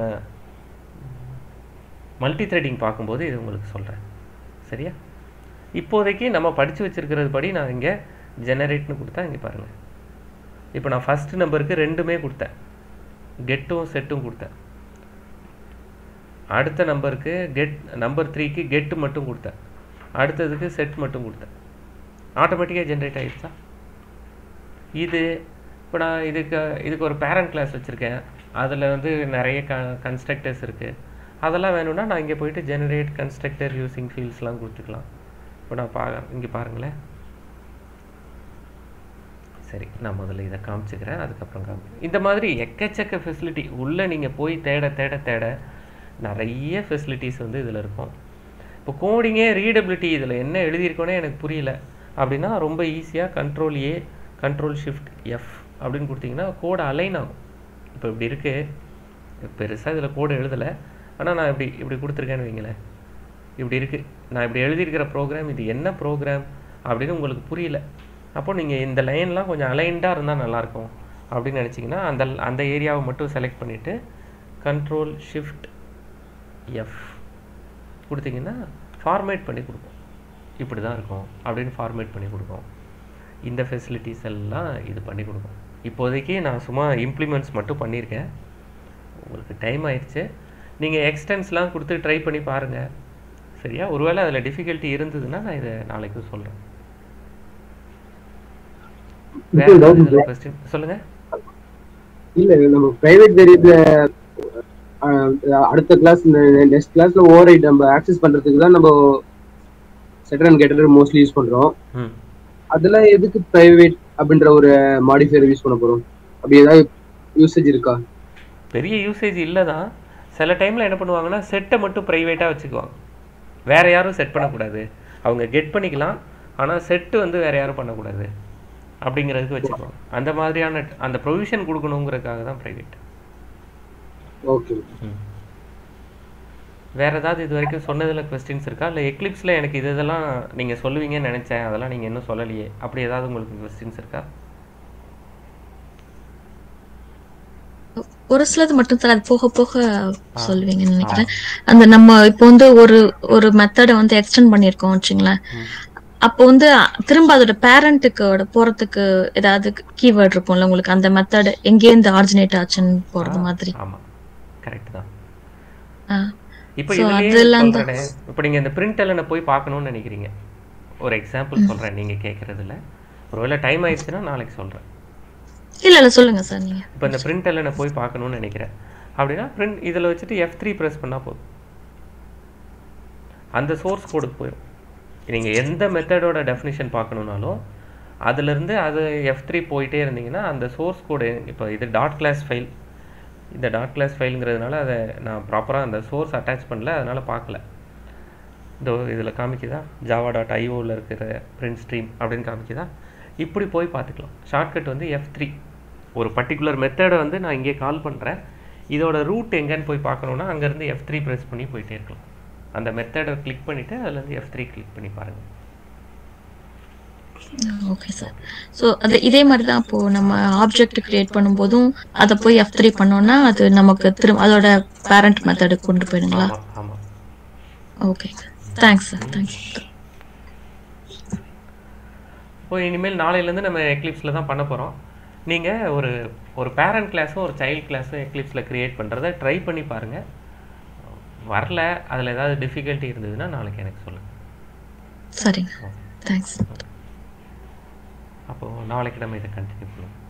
மல்டி த்ரெட்டிங் பார்க்கும்போது இது உங்களுக்கு சொல்கிறேன் சரியா இப்போதைக்கு நம்ம படித்து வச்சிருக்கிறது படி நான் இங்கே ஜெனரேட்னு கொடுத்தா இங்கே பாருங்கள் இப்போ நான் ஃபஸ்ட் நம்பருக்கு ரெண்டுமே கொடுத்தேன் கெட்டும் செட்டும் கொடுத்தேன் அடுத்த நம்பருக்கு கெட் நம்பர் த்ரீக்கு கெட்டு மட்டும் கொடுத்தேன் அடுத்ததுக்கு செட் மட்டும் கொடுத்தேன் ஆட்டோமேட்டிக்காக ஜென்ரேட் ஆகிடுச்சா இது இப்போ நான் இதுக்கு இதுக்கு ஒரு பேரண்ட் கிளாஸ் வச்சுருக்கேன் அதில் வந்து நிறைய க கன்ஸ்ட்ரக்டர்ஸ் இருக்குது அதெல்லாம் வேணும்னா நான் இங்கே போயிட்டு ஜெனரேட் கன்ஸ்ட்ரக்டர் யூஸிங் ஃபீல்ட்ஸ்லாம் கொடுத்துக்கலாம் இப்போ நான் பா இங்கே பாருங்களேன் சரி நான் முதல்ல இதை காமிச்சுக்கிறேன் அதுக்கப்புறம் காமி இந்த மாதிரி எக்கச்சக்க ஃபெசிலிட்டி உள்ளே நீங்கள் போய் தேட தேட தேட நிறைய ஃபெசிலிட்டிஸ் வந்து இதில் இருக்கும் இப்போ கோடிங்கே ரீடபிலிட்டி இதில் என்ன எழுதியிருக்கோனே எனக்கு புரியல அப்படின்னா ரொம்ப ஈஸியாக control A control shift F அப்படின்னு கொடுத்தீங்கன்னா கோடு அலைன் ஆகும் இப்போ இப்படி இருக்குது பெருசாக இதில் கோடு எழுதலை ஆனால் நான் இப்படி இப்படி கொடுத்துருக்கேன்னு வைங்களேன் இப்படி இருக்குது நான் இப்படி எழுதியிருக்கிற ப்ரோக்ராம் இது என்ன ப்ரோக்ராம் அப்படின்னு உங்களுக்கு புரியல அப்போ நீங்கள் இந்த லைன்லாம் கொஞ்சம் அலைன்டாக இருந்தால் நல்லாயிருக்கும் அப்படின்னு நினச்சிங்கன்னா அந்த அந்த ஏரியாவை மட்டும் செலக்ட் பண்ணிவிட்டு கண்ட்ரோல் ஷிஃப்ட் எஃப் கொடுத்தீங்கன்னா ஃபார்மேட் பண்ணி கொடுக்கும் இப்படி தான் இருக்கும் அப்படின்னு ஃபார்மேட் பண்ணி கொடுக்கும் இந்த ஃபெசிலிட்டிஸ் எல்லாம் இது பண்ணி கொடுக்கும் இப்போதைக்கு நான் சும்மா இம்ப்ளிமெண்ட்ஸ் மட்டும் பண்ணியிருக்கேன் உங்களுக்கு டைம் ஆயிடுச்சு நீங்கள் எக்ஸ்டென்ஸ்லாம் கொடுத்து ட்ரை பண்ணி பாருங்கள் சரியா ஒருவேளை அதில் டிஃபிகல்ட்டி இருந்ததுன்னா நான் இதை நாளைக்கு சொல்கிறேன் வேற இப்போ ஏதாவது doubt இதில் கொஸ்டின் சொல்லுங்கள் இல்ல நம்ம பிரைவேட் வேரியபிள் அடுத்த கிளாஸ் நெக்ஸ்ட் கிளாஸ்ல ஓவர் நம்ம ஆக்சஸ் பண்றதுக்கு தான் நம்ம setter and getter mostly use பண்றோம் ம் அதுல எதுக்கு பிரைவேட் அப்படின்ற ஒரு மாடிஃபையர் யூஸ் பண்ண போறோம் அப்படி ஏதாவது யூசேஜ் இருக்கா பெரிய யூசேஜ் இல்லை தான் சில டைமில் என்ன பண்ணுவாங்கன்னா செட்டை மட்டும் ப்ரைவேட்டாக வச்சுக்குவாங்க வேறு யாரும் செட் பண்ணக்கூடாது அவங்க கெட் பண்ணிக்கலாம் ஆனால் செட்டு வந்து வேறு யாரும் பண்ணக்கூடாது அப்படிங்கிறதுக்கு வச்சுக்குவாங்க அந்த மாதிரியான அந்த ப்ரொவிஷன் கொடுக்கணுங்கிறதுக்காக தான் ப்ரைவேட் ஓகே வேறு ஏதாவது இது வரைக்கும் சொன்னதில் கொஸ்டின்ஸ் இருக்கா இல்லை எக்லிப்ஸில் எனக்கு இது இதெல்லாம் நீங்கள் சொல்லுவீங்கன்னு நினச்சேன் அதெல்லாம் நீங்கள் இன்னும் சொல்லலையே அப்படி ஏதாவது உங்களுக்கு கொஸ்டின்ஸ் இருக்கா ஒரு சிலது மட்டும் தான் அது போக போக சொல்லுவீங்கன்னு நினைக்கிறேன் அந்த நம்ம இப்போ வந்து ஒரு ஒரு மெத்தடை வந்து எக்ஸ்டெண்ட் பண்ணியிருக்கோம் வச்சுங்களேன் அப்போ வந்து திரும்ப அதோட பேரண்ட்டுக்கு போறதுக்கு ஏதாவது கீவேர்ட் இருக்கும்ல உங்களுக்கு அந்த மெத்தட் எங்கேருந்து ஆரிஜினேட் ஆச்சுன்னு போறது மாதிரி ஆமாம் கரெக்ட் தான் ஆ. இப்போ So, இதுலயே அதெல்லாம் தான். சொல்றேனே இப்போ நீங்கள் இந்த பிரிண்ட் எல்லனை போய் பார்க்கணும்னு நினைக்கிறீங்க ஒரு எக்ஸாம்பிள் சொல்கிறேன் நீங்கள் கேட்குறதுல ஒருவேளை டைம் ஆயிடுச்சுன்னா நாளைக்கு சொல்கிறேன் இல்ல இல்ல சொல்லுங்க சார் நீங்க இப்போ இந்த பிரிண்ட் எல்லனை போய் பார்க்கணும்னு நினைக்கிறேன் அப்படின்னா பிரிண்ட் இதில் வச்சுட்டு எஃப் த்ரீ ப்ரெஸ் பண்ணால் போதும் அந்த சோர்ஸ் கோடுக்கு போயிடும் நீங்கள் எந்த மெத்தடோட டெஃபினிஷன் பார்க்கணுன்னாலும் அதுலேருந்து அது எஃப் த்ரீ போயிட்டே இருந்தீங்கன்னா அந்த சோர்ஸ் கோடு இப்போ இது டாட் கிளாஸ் ஃபைல் இந்த டாட் கிளாஸ் ஃபைலுங்கிறதுனால அதை நான் ப்ராப்பராக அந்த சோர்ஸ் அட்டாச் பண்ணல அதனால் பார்க்கல இந்த இதில் காமிக்குதா ஜாவா டாட் ஐஓவில் இருக்கிற பிரிண்ட் ஸ்ட்ரீம் அப்படின்னு காமிக்குதா இப்படி போய் பார்த்துக்கலாம் ஷார்ட்கட் வந்து எஃப் த்ரீ ஒரு பர்டிகுலர் மெத்தடை வந்து நான் இங்கே கால் பண்ணுறேன் இதோட ரூட் எங்கேன்னு போய் பார்க்கணுன்னா அங்கேருந்து எஃப் த்ரீ ப்ரெஸ் பண்ணி போயிட்டே இருக்கலாம் அந்த மெத்தடை கிளிக் பண்ணிவிட்டு அதுலேருந்து எஃப் த்ரீ கிளிக் பண்ணி பாருங்கள் ஓகே சார் ஸோ அது இதே மாதிரி தான் இப்போ நம்ம ஆப்ஜெக்ட் கிரியேட் பண்ணும்போதும் அதை போய் எஃப் த்ரீ பண்ணோம்னா அது நமக்கு திரும்ப அதோட பேரண்ட் மெத்தடுக்கு கொண்டு போயிடுங்களா ஆமாம் ஆமாம் ஓகே தேங்க்ஸ் சார் தேங்க்ஸ் இப்போ இனிமேல் நாளையிலேருந்து நம்ம எக்லிப்ஸில் தான் பண்ண போகிறோம் நீங்கள் ஒரு ஒரு பேரண்ட் கிளாஸும் ஒரு சைல்ட் கிளாஸும் எக்லிப்ஸில் க்ரியேட் பண்ணுறதை ட்ரை பண்ணி பாருங்கள் வரல அதில் ஏதாவது டிஃபிகல்ட்டி இருந்ததுன்னா நாளைக்கு எனக்கு சொல்லுங்கள் சரிங்க தேங்க்ஸ் அப்போது நாளைக்கு நம்ம இதை கண்டினியூ பண்ணுவோம்